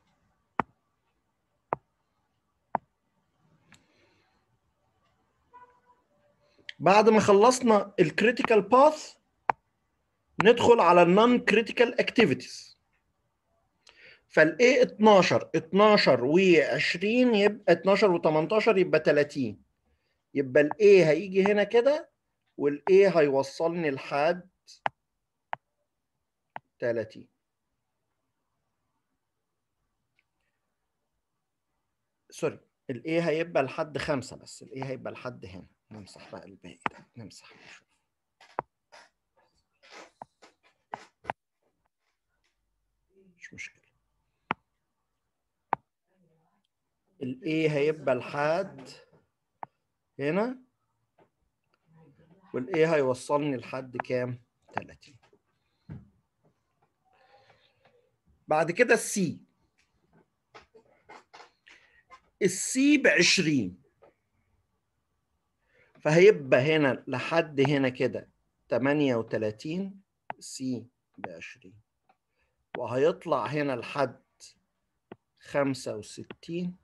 بعد ما خلصنا الكريتيكال باث ندخل على النون كريتيكال اكتيفيتيز فالاي 12 12 و20 يبقى 12 و18 يبقى 30 يبقى الاي هيجي هنا كده والاي هيوصلني لحد 30 سوري الاي هيبقى لحد خمسة بس الاي هيبقى لحد هنا نمسح بقى الباقي ده نمسح نشوف مش مشكلة الاي هيبقى لحد هنا والاي هيوصلني لحد كام 30 بعد كده السي السي ب 20 فهيبقى هنا لحد هنا كده 38 سي ب 20 وهيطلع هنا لحد 65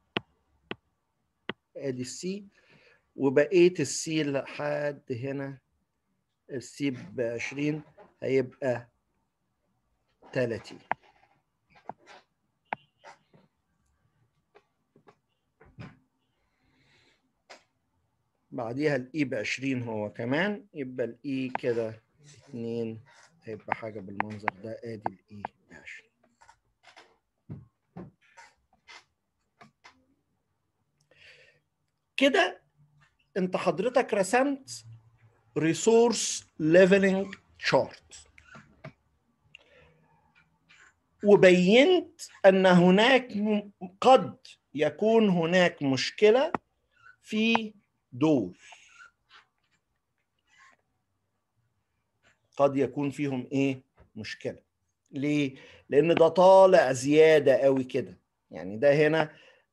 ادي السي وبقيه السي لحد هنا السي ب 20 هيبقى 30 بعديها الاي ب 20 هو كمان يبقى الاي كده 2 هيبقى حاجه بالمنظر ده ادي الاي ب 20 كده انت حضرتك رسمت ريسورس ليفلنج شارت وبينت ان هناك قد يكون هناك مشكله في دول قد يكون فيهم ايه مشكله ليه لان ده طالع زياده قوي كده يعني ده هنا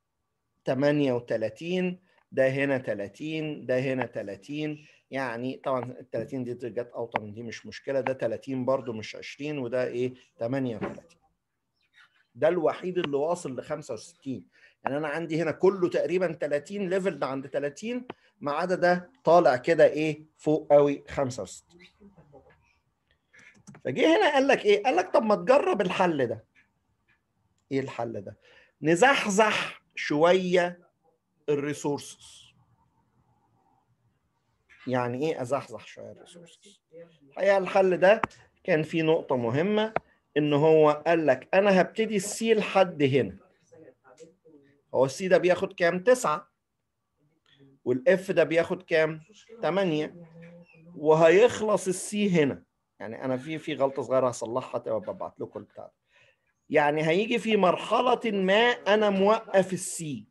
38 ده هنا 30 ده هنا 30 يعني طبعا ال 30 دي جت اوطى من دي مش مشكله ده 30 برضو مش 20 وده ايه 38 ده الوحيد اللي واصل ل 65 يعني انا عندي هنا كله تقريبا 30 ليفل ده عند 30 ما عدا ده طالع كده ايه فوق قوي 65 فجه هنا قال لك ايه قال لك طب ما تجرب الحل ده ايه الحل ده نزحزح شويه الريسورسز يعني ايه ازحزح شويه الريسورسز الحقيقه الحل ده كان فيه نقطه مهمه ان هو قال لك انا هبتدي السي لحد هنا هو السي ده بياخد كام تسعة والاف ده بياخد كام 8 وهيخلص السي هنا يعني انا في في غلطه صغيره هصلحها تبقى ببعت لكم البتاع ده. يعني هيجي في مرحله ما انا موقف السي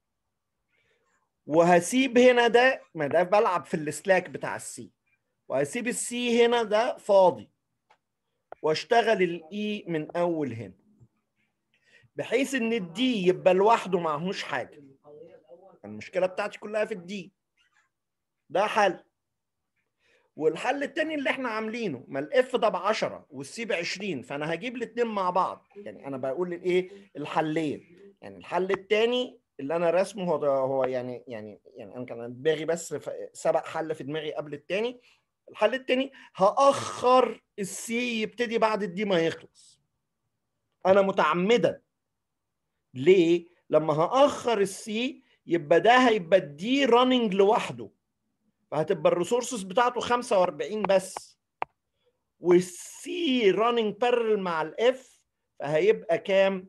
وهسيب هنا ده ما ده بلعب في السلاك بتاع السي وهسيب السي هنا ده فاضي واشتغل الاي من اول هنا بحيث ان الدي يبقى لوحده معهوش حاجه المشكله بتاعتي كلها في الدي ده حل والحل التاني اللي احنا عاملينه ما الاف ده ب 10 والسي ب 20 فانا هجيب الاثنين مع بعض يعني انا بقول الايه الحلين يعني الحل التاني اللي انا راسمه هو هو يعني يعني يعني انا كان دماغي بس ف- سبق حل في دماغي قبل التاني الحل التاني هاخر السي يبتدي بعد الدي ما يخلص انا متعمدا ليه لما هاخر السي يبقى ده هيبقى الدي راننج لوحده فهتبقى الريسورسز بتاعته 45 بس والسي راننج بارل مع الاف فهيبقى كام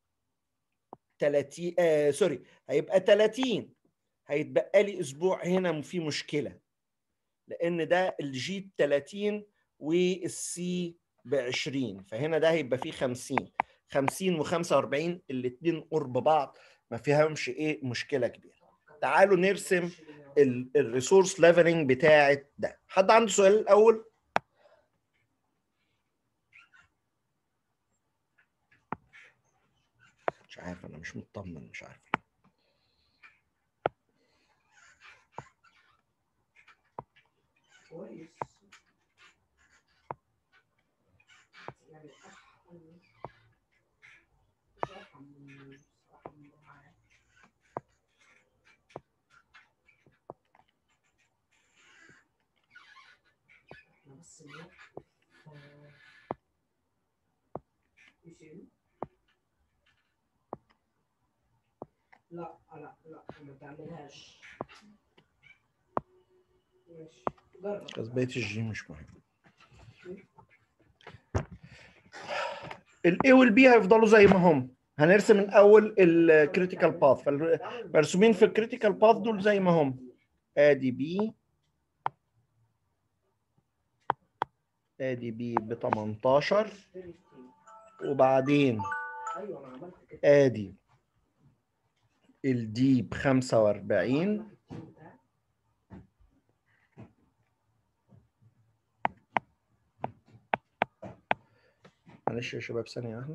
30 آه سوري هيبقى 30 هيتبقى لي اسبوع هنا في مشكله لان ده الجي ب 30 والسي ب 20 فهنا ده هيبقى فيه 50 50 و45 الاثنين قرب بعض ما فيهمش ايه مشكله كبيره تعالوا نرسم الريسورس ليفلنج بتاعت ده حد عنده سؤال الاول مش عارف انا مش مطمن مش عارف كويس يعني أفهم مش أفهم أفهم معاك احنا بس نوقف آه، يشيل لا لا لا ما تعملهاش ماشي جرب بس بقيه الجي مش مهم الاي والبي هيفضلوا زي ما هم هنرسم الاول الكريتيكال باث فالمرسومين في الكريتيكال باث دول زي ما هم ادي بي ادي بي ب 18 وبعدين ايوه انا عملت كده ادي الدي ب 45 معلش يا شباب ثانية واحدة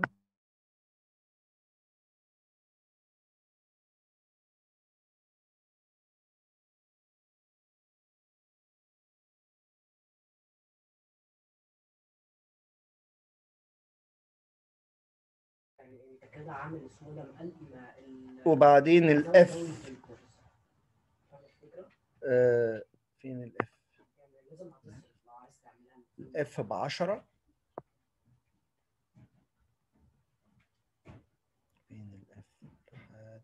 يعني انت كده عامل اسمه ده مقلب مع ال وبعدين الاف فاهم الفكرة؟ آه فين الاف يعني لازم هتصرف لو عايز تعملها الاف ب 10 فين الاف لحد هنا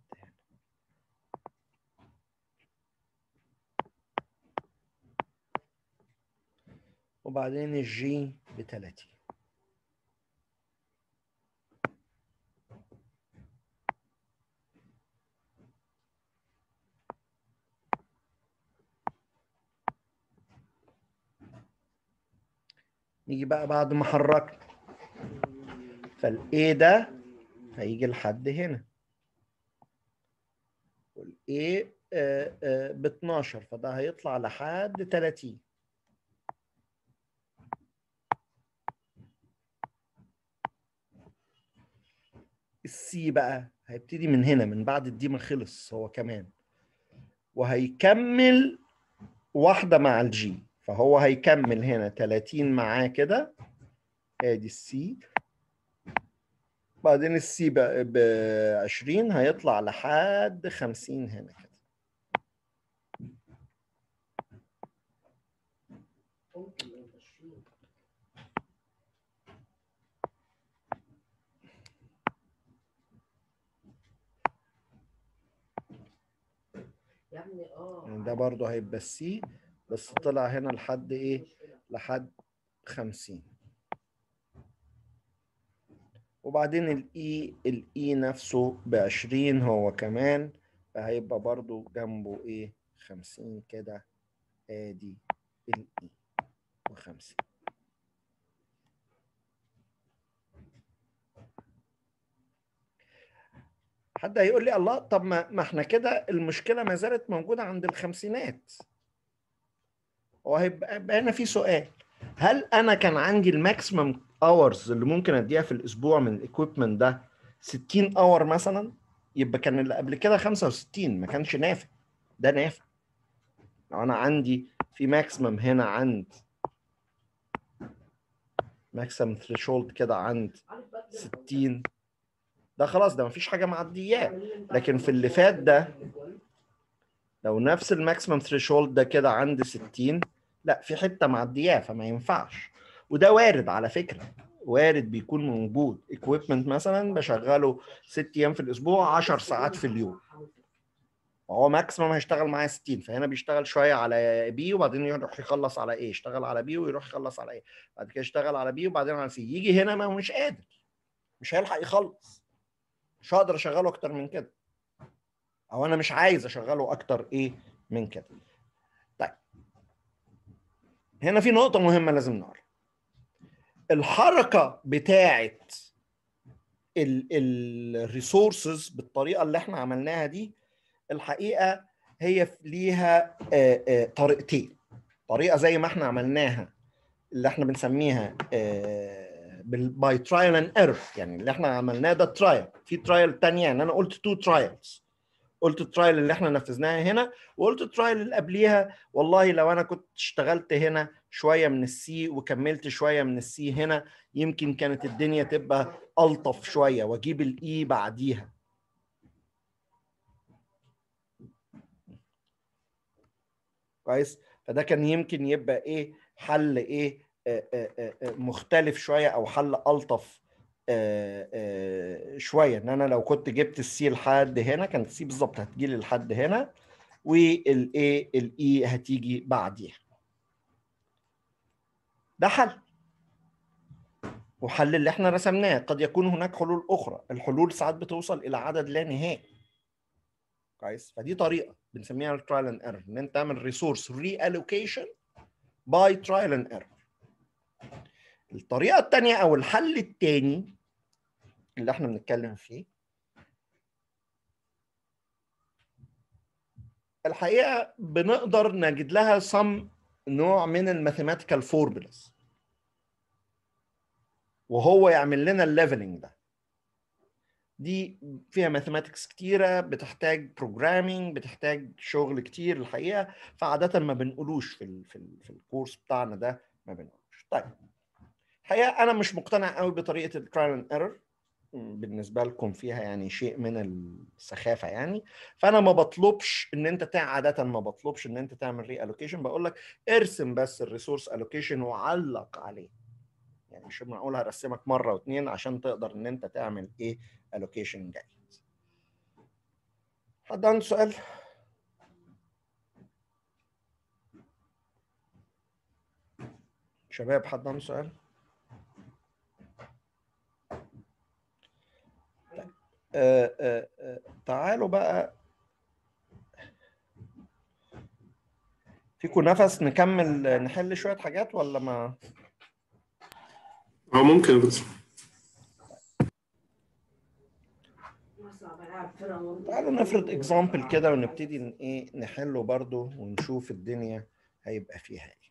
وبعدين الجي ب 30 نيجي بقى بعد ما حركنا فالاي ده هيجي لحد هنا والاي ب 12 فده هيطلع لحد 30 السي بقى هيبتدي من هنا من بعد الدي ما خلص هو كمان وهيكمل واحدة مع الجي فهو هيكمل هنا 30 معاه كده ادي السي بعدين السي ب 20 هيطلع لحد 50 هنا كده ممكن ما يبقاش فيه يا ابني اه يعني ده برضه هيبقى السي بس طلع هنا لحد ايه لحد 50 وبعدين الاي الاي نفسه ب 20 هو كمان فهيبقى برضو جنبه ايه 50 كده ادي الاي و50 حد هيقول لي الله طب ما ما احنا كده المشكله ما زالت موجوده عند الخمسينات وهيبقى يبقى هنا في سؤال هل انا كان عندي الماكسيمم اورز اللي ممكن اديها في الاسبوع من الايكويبمنت ده 60 اور مثلا يبقى كان اللي قبل كده 65 ما كانش نافع ده نافع لو انا عندي في ماكسيمم هنا عند ماكسيمم ثريشولد كده عند 60 ده خلاص ده مفيش حاجه معدياه لكن في اللي فات ده لو نفس الماكسيمم ثريشولد ده كده عند 60 لا في حته معدياه فما ينفعش وده وارد على فكره وارد بيكون موجود اكويبمنت مثلا بشغله ست ايام في الاسبوع 10 ساعات في اليوم وهو ماكسيمم هيشتغل معايا 60 فهنا بيشتغل شويه على بي وبعدين يروح يخلص على ايه يشتغل على بي ويروح يخلص على ايه بعد كده يشتغل على بي وبعدين على سي يجي هنا ما هو مش قادر مش هيلحق يخلص مش هقدر اشغله اكتر من كده او انا مش عايز اشغله اكتر ايه من كده طيب هنا في نقطه مهمه لازم نعرف الحركه بتاعه الريسورسز بالطريقه اللي احنا عملناها دي الحقيقه هي ليها آه، آه، طريقتين طريقه زي ما احنا عملناها اللي احنا بنسميها باي ترايل اند ايرور يعني اللي احنا عملناه ده ترايل في ترايل تانية يعني انا قلت تو ترايلز قلت الترايل اللي احنا نفذناها هنا وقلت الترايل اللي قبليها والله لو انا كنت اشتغلت هنا شويه من السي وكملت شويه من السي هنا يمكن كانت الدنيا تبقى الطف شويه واجيب الاي بعديها كويس فده كان يمكن يبقى ايه حل ايه آه، آه، آه، آه، مختلف شويه او حل الطف آه، آه، شويه ان انا لو كنت جبت السي لحد هنا كانت السي بالظبط هتجيلي لحد هنا والاي الاي هتيجي بعديها ده حل وحل اللي احنا رسمناه قد يكون هناك حلول اخرى الحلول ساعات بتوصل الى عدد لا نهائي كويس فدي طريقه بنسميها الترايل اند ايرور ان انت تعمل ريسورس ري الوكيشن باي ترايل اند ايرور الطريقه الثانيه او الحل الثاني اللي احنا بنتكلم فيه الحقيقه بنقدر نجد لها some نوع من الماثيماتيكال فورمولاز وهو يعمل لنا الليفلنج ده دي فيها ماثيماتكس كتيره بتحتاج بروجرامينج بتحتاج شغل كتير الحقيقه فعاده ما بنقولوش في ال في, ال في الكورس بتاعنا ده ما بنقولوش طيب الحقيقه انا مش مقتنع قوي بطريقه الترايل اند ايرور بالنسبه لكم فيها يعني شيء من السخافه يعني فانا ما بطلبش ان انت تع عاده ما بطلبش ان انت تعمل ري الوكيشن بقول لك ارسم بس الريسورس الوكيشن وعلق عليه يعني مش معقول هرسمك مره واثنين عشان تقدر ان انت تعمل ايه الوكيشن جيد حد عنده سؤال شباب حد عنده سؤال آه آه آه تعالوا بقى فيكم نفس نكمل نحل شوية حاجات ولا ما اه ممكن بس تعالوا نفرض اكزامبل كده ونبتدي ن- ايه نحله برضو ونشوف الدنيا هيبقى فيها ايه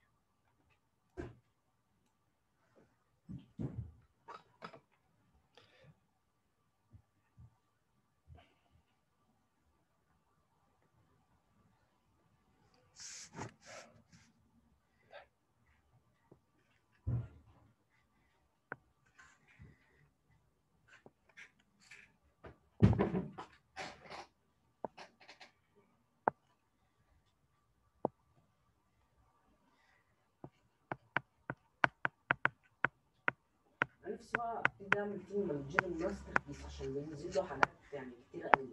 انا نفسي بقى ابتدي اعمل تيم مانجر ماستر بيس عشان بينزلوا حاجات يعني كتير قوي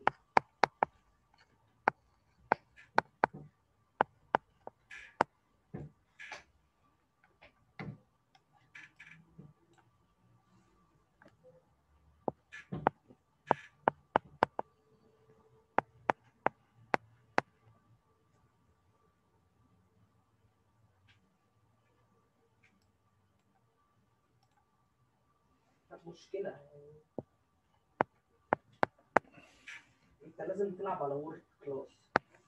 عندك مشكله انت لازم تلعب على وورد كلاس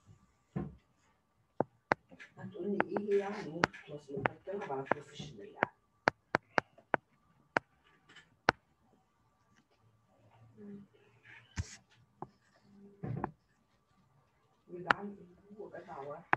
هتقول لي ايه يعني وورد كلاس انت بتلعب على بروفيشنال يعني جدعان هو جدع واحد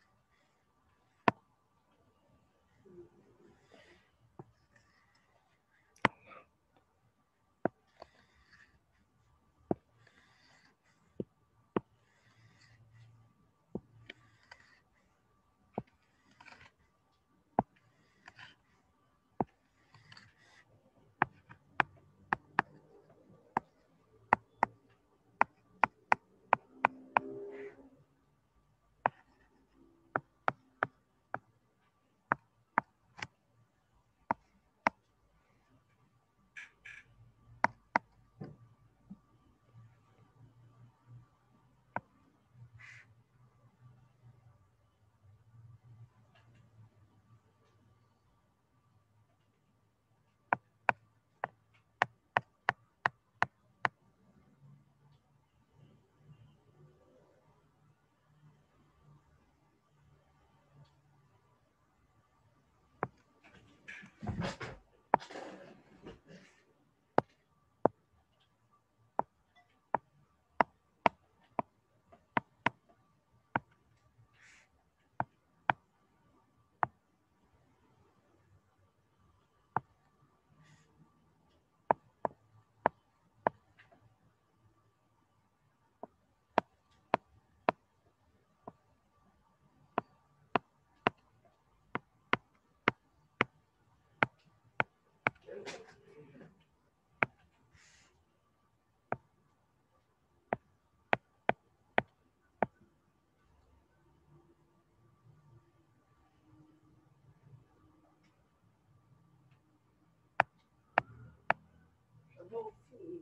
هو في ايه؟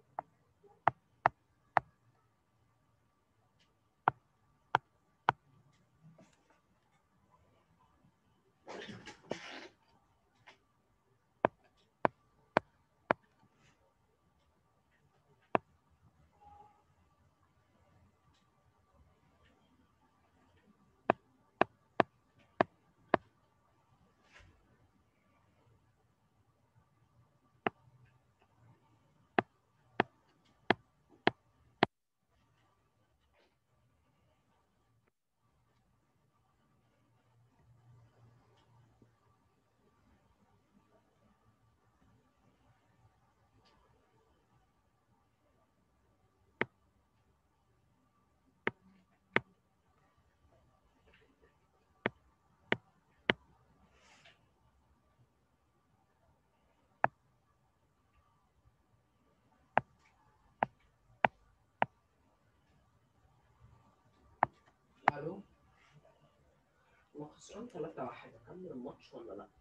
الو هو خسران 3 1 اكمل الماتش ولا لا؟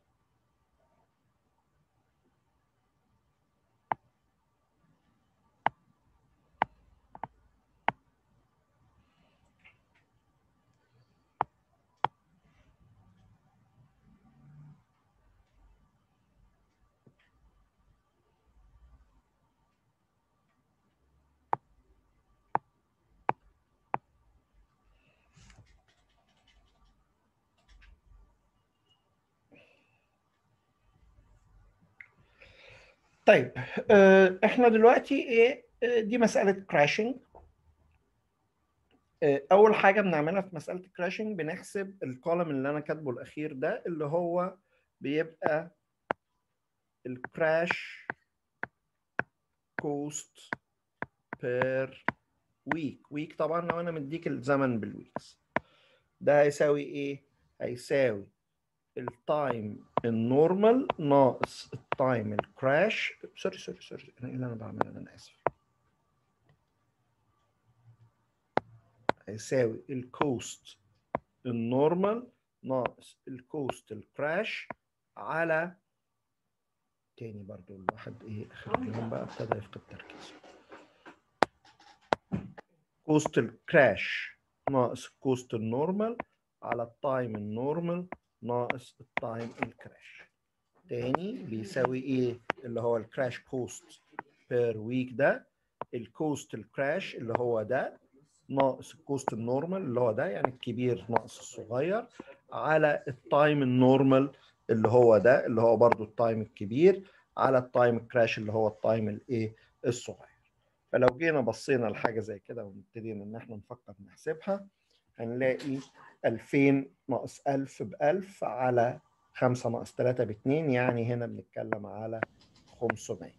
طيب آه، احنا دلوقتي ايه آه، دي مسألة كراشنج اول حاجة بنعملها في مسألة الكراشنج بنحسب الكولم اللي انا كاتبه الاخير ده اللي هو بيبقى الكراش كوست بير ويك ويك طبعا لو انا مديك الزمن بالويكس ده هيساوي ايه هيساوي التايم النورمال ناقص التايم الكراش سوري سوري سوري انا ايه اللي انا بعمله انا اسف هيساوي الكوست النورمال ناقص الكوست الكراش على تاني برضو الواحد ايه اخر اليوم بقى ابتدى يفقد تركيزه كوست الكراش ناقص الكوست النورمال على التايم النورمال ناقص التايم الكراش تاني بيساوي ايه اللي هو الكراش كوست بير ويك ده الكوست الكراش اللي هو ده ناقص الكوست النورمال اللي هو ده يعني الكبير ناقص الصغير على التايم النورمال اللي هو ده اللي هو برضو التايم الكبير على التايم الكراش اللي هو التايم الايه الصغير فلو جينا بصينا لحاجه زي كده ونبتدينا ان احنا نفكر نحسبها هنلاقي 2000 ناقص 1000 ب 1000 على 5 ناقص 3 ب 2 يعني هنا بنتكلم على 500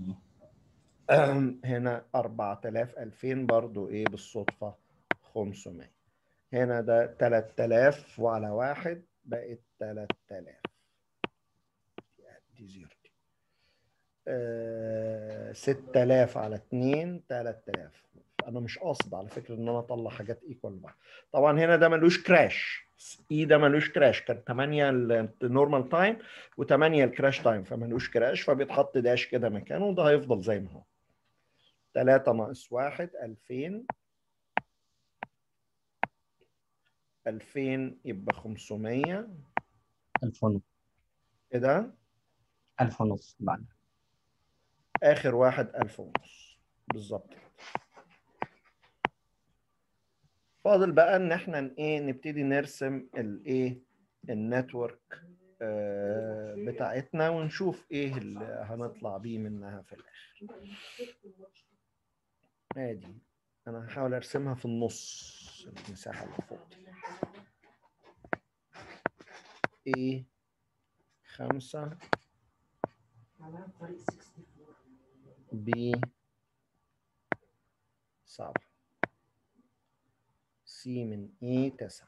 هنا 4000 2000 برضو ايه بالصدفة 500 هنا ده 3000 وعلى واحد بقت 3000 دي زيرو دي آه 6000 على 2 3000 انا مش قاصد على فكره ان انا اطلع حاجات ايكوال بعض طبعا هنا ده ملوش كراش اي ده ملوش كراش كان 8 النورمال تايم و8 الكراش تايم فملوش كراش فبيتحط داش كده مكانه وده هيفضل زي ما هو 3 ناقص 1 2000 2000 يبقى 500 ألف ونص كده ألف ونص بعد اخر واحد 1000 ونص بالظبط كده فاضل بقى ان احنا ايه نبتدي نرسم الايه النتورك آه، بتاعتنا ونشوف ايه اللي هنطلع بيه منها في الاخر ادي انا هحاول ارسمها في النص المساحه اللي فوق دي ايه خمسة على طريق 64 ب سبعة سي من اي تسعة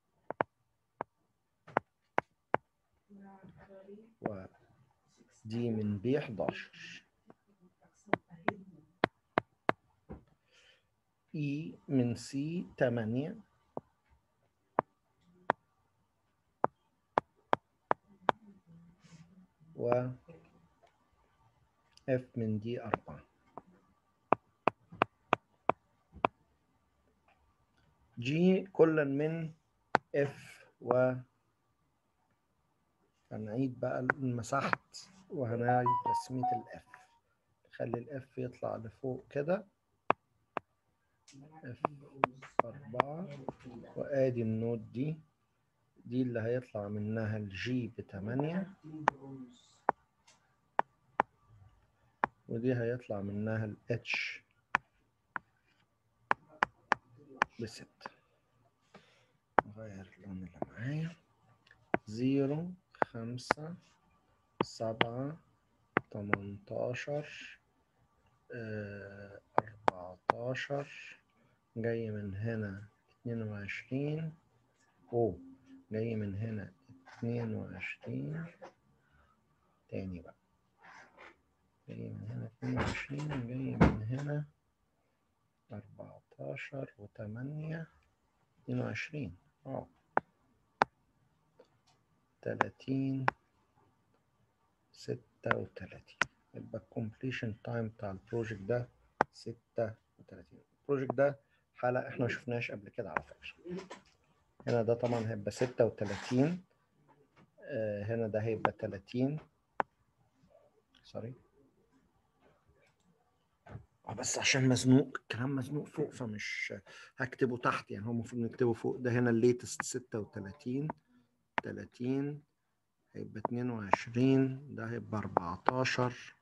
و دي من بي 11 اي من سي 8 و اف من دي 4 جي كلا من اف و هنعيد بقى مساحة وهنعيد تسمية الاف نخلي الاف يطلع لفوق كده اف أربعة وادي النود دي دي اللي هيطلع منها الجي بتمانية ودي هيطلع منها الاتش بستة نغير اللون اللي معايا زيرو خمسة سبعة تمنتاشر آه، أربعتاشر جاي من هنا اتنين وعشرين أوه جاي من هنا اتنين وعشرين تاني بقى جاي من هنا اتنين وعشرين جاي من هنا أربعتاشر وتمانية اتنين وعشرين اه تلاتين ستة وتلاتين يبقى الكومبليشن تايم بتاع البروجكت ده ستة وتلاتين البروجكت ده حالة احنا ما شفناهاش قبل كده على فكرة هنا ده طبعا هيبقى ستة وتلاتين آه هنا ده هيبقى تلاتين سوري اه بس عشان مزنوق الكلام مزنوق فوق فمش هكتبه تحت يعني هو المفروض نكتبه فوق ده هنا الليتست 36 30 هيبقى 22 ده هيبقى 14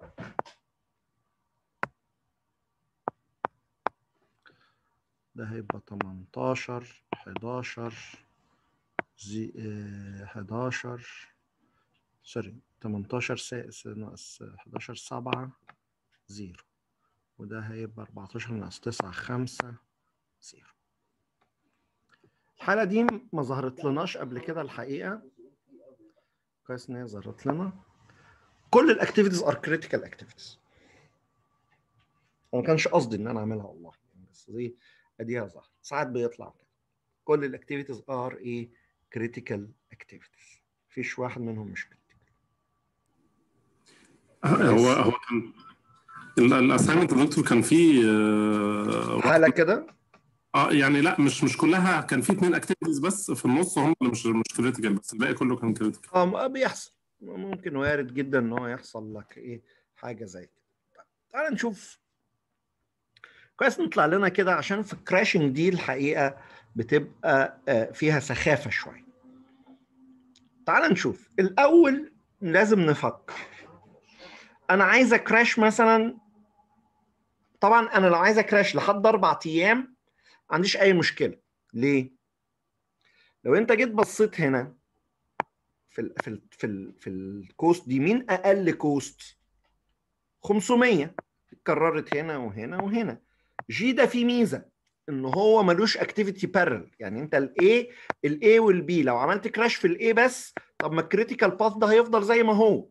ده هيبقى 18 11 زي اه 11 سوري 18 سادس ناقص 11 7 0 وده هيبقى 14 ناقص 9 5 0 الحالة دي ما ظهرت لناش قبل كده الحقيقة كويس ان هي ظهرت لنا كل الاكتيفيتيز ار كريتيكال اكتيفيتيز ما كانش قصدي ان انا اعملها والله بس دي اديها ظهرت ساعات بيطلع كده كل الاكتيفيتيز ار ايه كريتيكال اكتيفيتيز مفيش واحد منهم مش كريتيكال هو هو كان الاساينمنت يا دكتور كان فيه آه، حالة كده اه يعني لا مش مش كلها كان في اثنين اكتيفيتيز بس في النص هم اللي مش مش كريتيكال بس الباقي كله كان كريتيكال اه بيحصل ممكن وارد جدا ان هو يحصل لك ايه حاجه زي كده طيب، تعال نشوف كويس نطلع لنا كده عشان في الكراشنج دي الحقيقه بتبقى آه، فيها سخافه شويه تعال نشوف الاول لازم نفكر انا عايز اكراش مثلا طبعا انا لو عايز اكراش لحد اربع ايام ما عنديش اي مشكله ليه لو انت جيت بصيت هنا في ال في ال في ال في الكوست دي مين اقل كوست 500 اتكررت هنا وهنا وهنا جي ده فيه ميزه ان هو ملوش اكتيفيتي بارل يعني انت الاي الاي والبي لو عملت كراش في الاي بس طب ما الكريتيكال باث ده هيفضل زي ما هو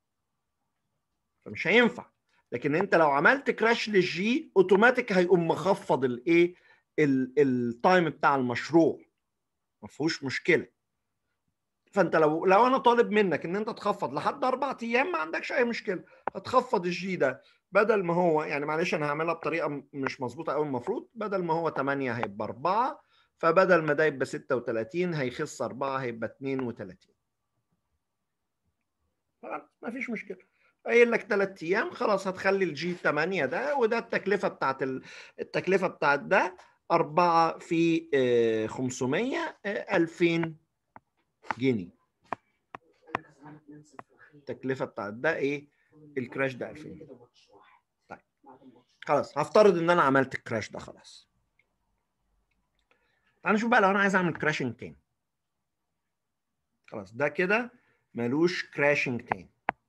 فمش هينفع لكن انت لو عملت كراش للجي اوتوماتيك هيقوم مخفض الايه التايم بتاع المشروع ما فيهوش مشكله فانت لو لو انا طالب منك ان انت تخفض لحد اربع ايام ما عندكش اي مشكله هتخفض الجي ده بدل ما هو يعني معلش انا هعملها بطريقه م- مش مظبوطه قوي المفروض بدل ما هو 8 هيبقى 4 فبدل ما ده يبقى 36 هيخس 4 هيبقى 32 خلاص ما فيش مشكله قايل لك ثلاث ايام خلاص هتخلي الجي 8 ده وده التكلفه بتاعت ال- التكلفه بتاعت ده 4 في آه، 500 آه، 2000 جنيه التكلفه بتاعت ده ايه الكراش ده 2000 جنيه طيب. خلاص هفترض ان انا عملت الكراش ده خلاص تعال نشوف بقى لو انا عايز اعمل كراشنج تاني خلاص ده كده ملوش كراشنج تاني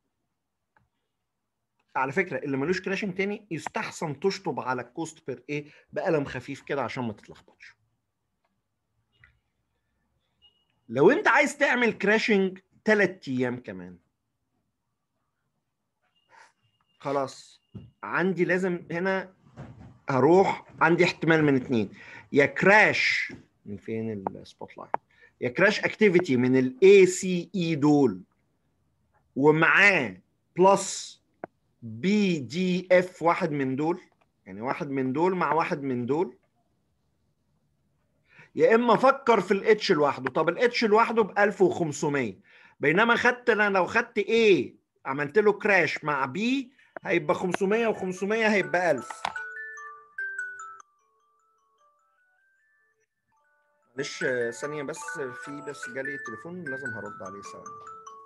على فكره اللي ملوش كراشنج تاني يستحسن تشطب على الكوست بير ايه بقلم خفيف كده عشان ما تتلخبطش لو انت عايز تعمل كراشنج ثلاث ايام كمان خلاص عندي لازم هنا هروح عندي احتمال من اتنين يا كراش من فين السبوت لايت يا كراش اكتيفيتي من الاي سي اي دول ومعاه بلس بي دي اف واحد من دول يعني واحد من دول مع واحد من دول يا اما افكر في الاتش لوحده طب الاتش لوحده ب 1500 بينما خدت انا لو خدت ايه عملت له كراش مع بي هيبقى 500 و500 هيبقى 1000 معلش آه، ثانية بس في بس جالي تليفون لازم هرد عليه ثواني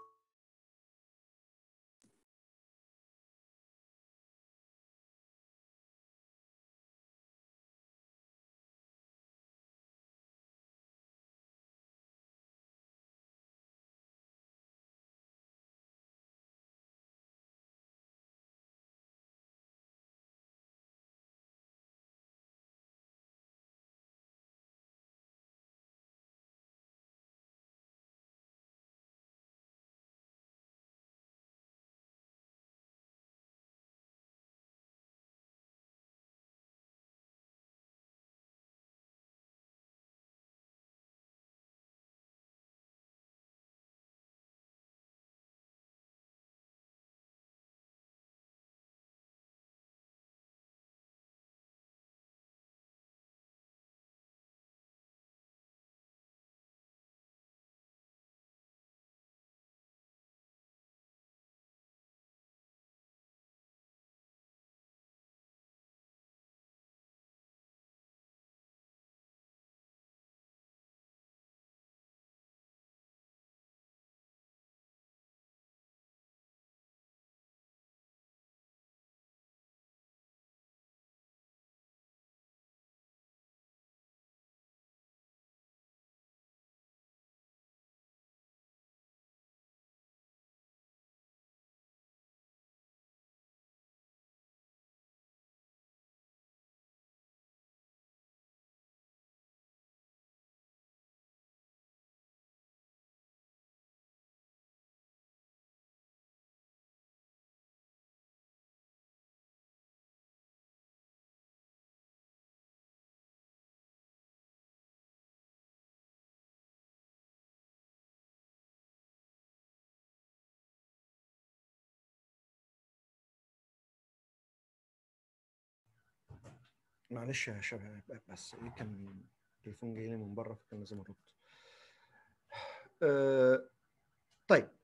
معلش يا شباب بس ايه كان التليفون جاي لي من بره فكان لازم ارد. أه طيب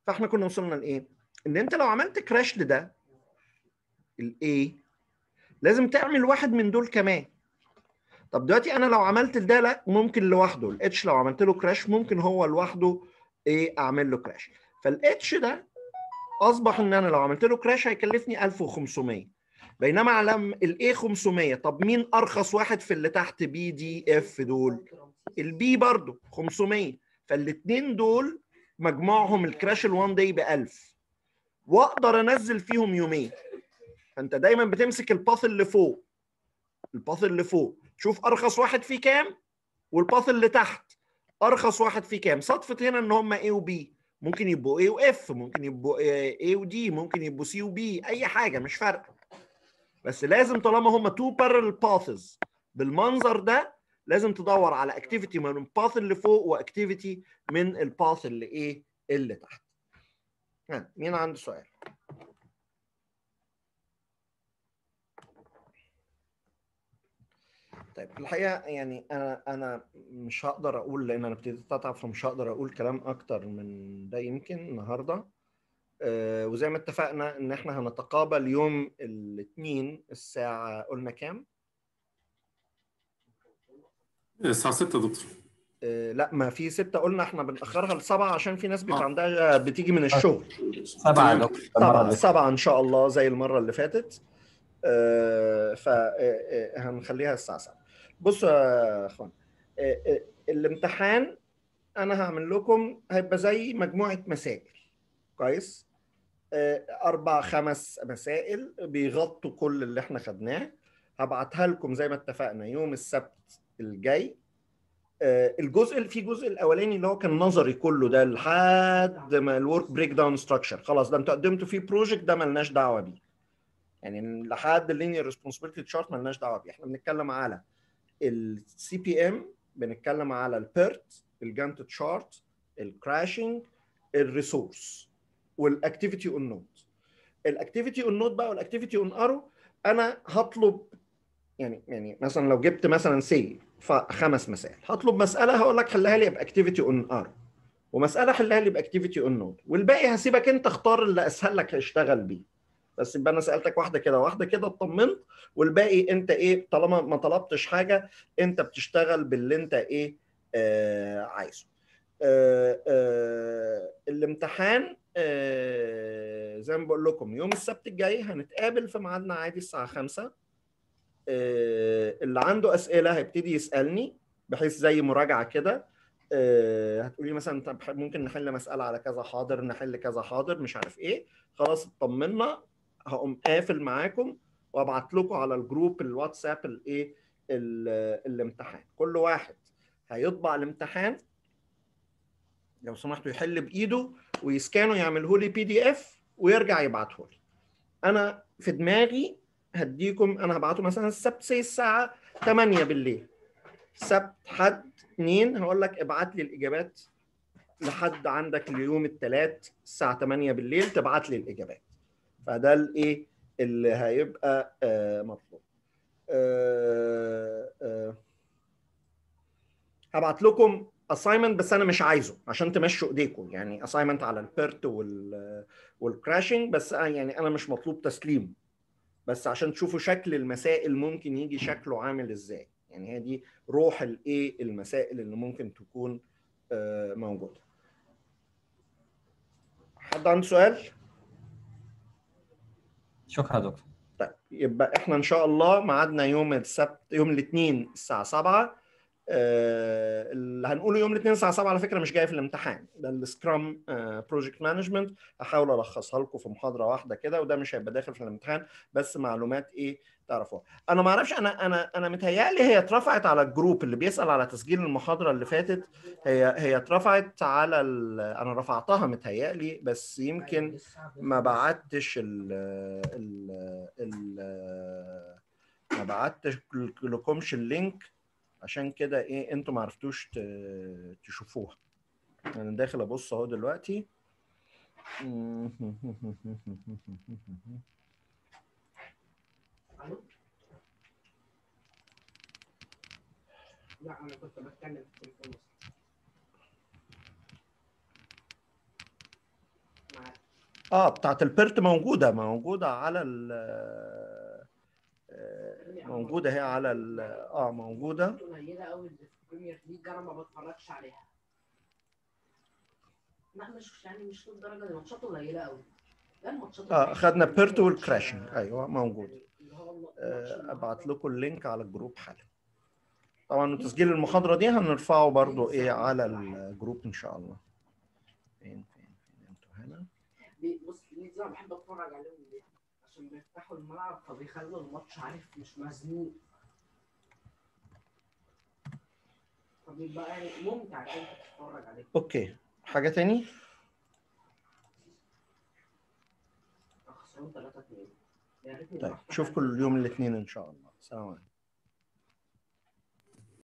فاحنا كنا وصلنا لايه ان انت لو عملت كراش لده الاي لازم تعمل واحد من دول كمان طب دلوقتي انا لو عملت ده لا ممكن لوحده الاتش لو عملت له كراش ممكن هو لوحده ايه اعمل له كراش فالاتش ده اصبح ان انا لو عملت له كراش هيكلفني 1500 بينما على الاي 500 طب مين ارخص واحد في اللي تحت بي دي اف دول البي برضو 500 فالاثنين دول مجموعهم الكراش ال1 داي ب 1000 واقدر انزل فيهم يومين فانت دايما بتمسك الباث اللي فوق الباث اللي فوق شوف ارخص واحد فيه كام والباث اللي تحت ارخص واحد فيه كام صدفه هنا ان هم A وبي ممكن يبقوا A واف ممكن يبقوا A ودي ممكن يبقوا C وبي اي حاجه مش فارقه بس لازم طالما هم تو parallel paths بالمنظر ده لازم تدور على اكتيفيتي من الباث اللي فوق واكتيفيتي من الباث اللي ايه اللي تحت ها مين عنده سؤال طيب الحقيقه يعني انا انا مش هقدر اقول لان انا ابتديت اتعب فمش هقدر اقول كلام اكتر من ده يمكن النهارده آه وزي ما اتفقنا ان احنا هنتقابل يوم الاثنين الساعه قلنا كام؟ الساعة 6 يا دكتور آه لا ما في ستة قلنا احنا بنأخرها لسبعة عشان في ناس بيبقى آه. عندها بتيجي من الشغل سبعة يا تمام. دكتور المرة سبعة اللي سبعة إن شاء الله زي المرة اللي فاتت آه، فهنخليها الساعة 7 بصوا يا اخوان آه، آه، الامتحان انا هعمل لكم هيبقى زي مجموعة مسائل كويس آه، اربع خمس مسائل بيغطوا كل اللي احنا خدناه هبعتها لكم زي ما اتفقنا يوم السبت الجاي آه، الجزء اللي في الجزء الاولاني اللي هو كان نظري كله ده لحد ما الورك بريك داون ستراكشر خلاص ده انتوا قدمتوا فيه بروجكت ده ملناش دعوه بيه يعني لحد اللينير ريسبونسبيلتي تشارت ملناش دعوه بيه احنا بنتكلم على السي بي ام بنتكلم على البيرت الجانت تشارت الكراشنج الريسورس والاكتيفيتي اون نود الاكتيفيتي اون نود بقى والاكتيفيتي اون ارو انا هطلب يعني يعني مثلا لو جبت مثلا سي خمس مسائل هطلب مساله هقول لك حلها لي باكتيفيتي اون ارو ومساله حلها لي باكتيفيتي اون نود والباقي هسيبك انت اختار اللي اسهل لك اشتغل بيه بس يبقى انا سالتك واحده كده واحده كده اطمنت والباقي انت ايه طالما ما طلبتش حاجه انت بتشتغل باللي انت ايه آه عايزه آه آه الامتحان آه زي ما بقول لكم يوم السبت الجاي هنتقابل في ميعادنا عادي الساعه 5 آه اللي عنده اسئله هيبتدي يسالني بحيث زي مراجعه كده آه هتقولي مثلا طب ممكن نحل مساله على كذا حاضر نحل كذا حاضر مش عارف ايه خلاص اطمنا هقوم قافل معاكم وابعت لكم على الجروب الواتساب الايه الامتحان كل واحد هيطبع الامتحان لو سمحتوا يحل بايده ويسكانه يعمله لي بي دي اف ويرجع يبعته لي انا في دماغي هديكم انا هبعته مثلا السبت سي الساعه 8 بالليل سبت حد اثنين هقول لك ابعت لي الاجابات لحد عندك اليوم الثلاث الساعه 8 بالليل تبعت لي الاجابات فده الايه اللي هيبقى آه مطلوب آه آه هبعت لكم assignment بس انا مش عايزه عشان تمشوا ايديكم يعني assignment على البيرت وال والكراشنج بس يعني انا مش مطلوب تسليمه بس عشان تشوفوا شكل المسائل ممكن يجي شكله عامل ازاي يعني هي دي روح الايه المسائل اللي ممكن تكون آه موجوده حد عنده سؤال؟ شكرا يا دكتور طيب يبقى احنا ان شاء الله ميعادنا يوم السبت يوم الاثنين الساعه 7 آه اللي هنقوله يوم الاثنين الساعه 7 على فكره مش جاي في الامتحان ده السكرام بروجكت مانجمنت هحاول الخصها لكم في محاضره واحده كده وده مش هيبقى داخل في الامتحان بس معلومات ايه تعرفوها انا ما اعرفش انا انا انا متهيألي هي اترفعت على الجروب اللي بيسأل على تسجيل المحاضره اللي فاتت هي هي اترفعت على انا رفعتها متهيألي بس يمكن ما بعتش ال ال ال ما بعتش لكمش اللينك عشان كده ايه انتوا ما عرفتوش تشوفوها انا داخل ابص اهو دلوقتي لا انا كنت بتكلم في التليفون اه بتاعت البيرت موجوده موجوده على ال آه، موجوده هي على ال اه موجوده قليله قوي اللي في البريمير ليج انا ما بتفرجش عليها لا مش يعني مش للدرجه دي ماتشات قليله قوي لا الماتشات اه اللي- خدنا بيرت ماتش- والكراشنج ايوه موجود اللي هو الماتش آه، اللي ابعت هو- لكم اللينك على الجروب حالا طبعا تسجيل المحاضره دي هنرفعه برضو ايه على الجروب ان شاء الله فين فين فين انتوا هنا بي- بص دي انا بحب اتفرج عليهم ليه؟ عشان بيفتحوا الملعب فبيخلوا الماتش عارف مش مزنوق فبيبقى يعني ممتع ان انت تتفرج عليه اوكي حاجه تاني خسران 3 2 يا ريتني طيب رحت اشوفكم حد- اليوم الاثنين ان شاء الله سلام عليكم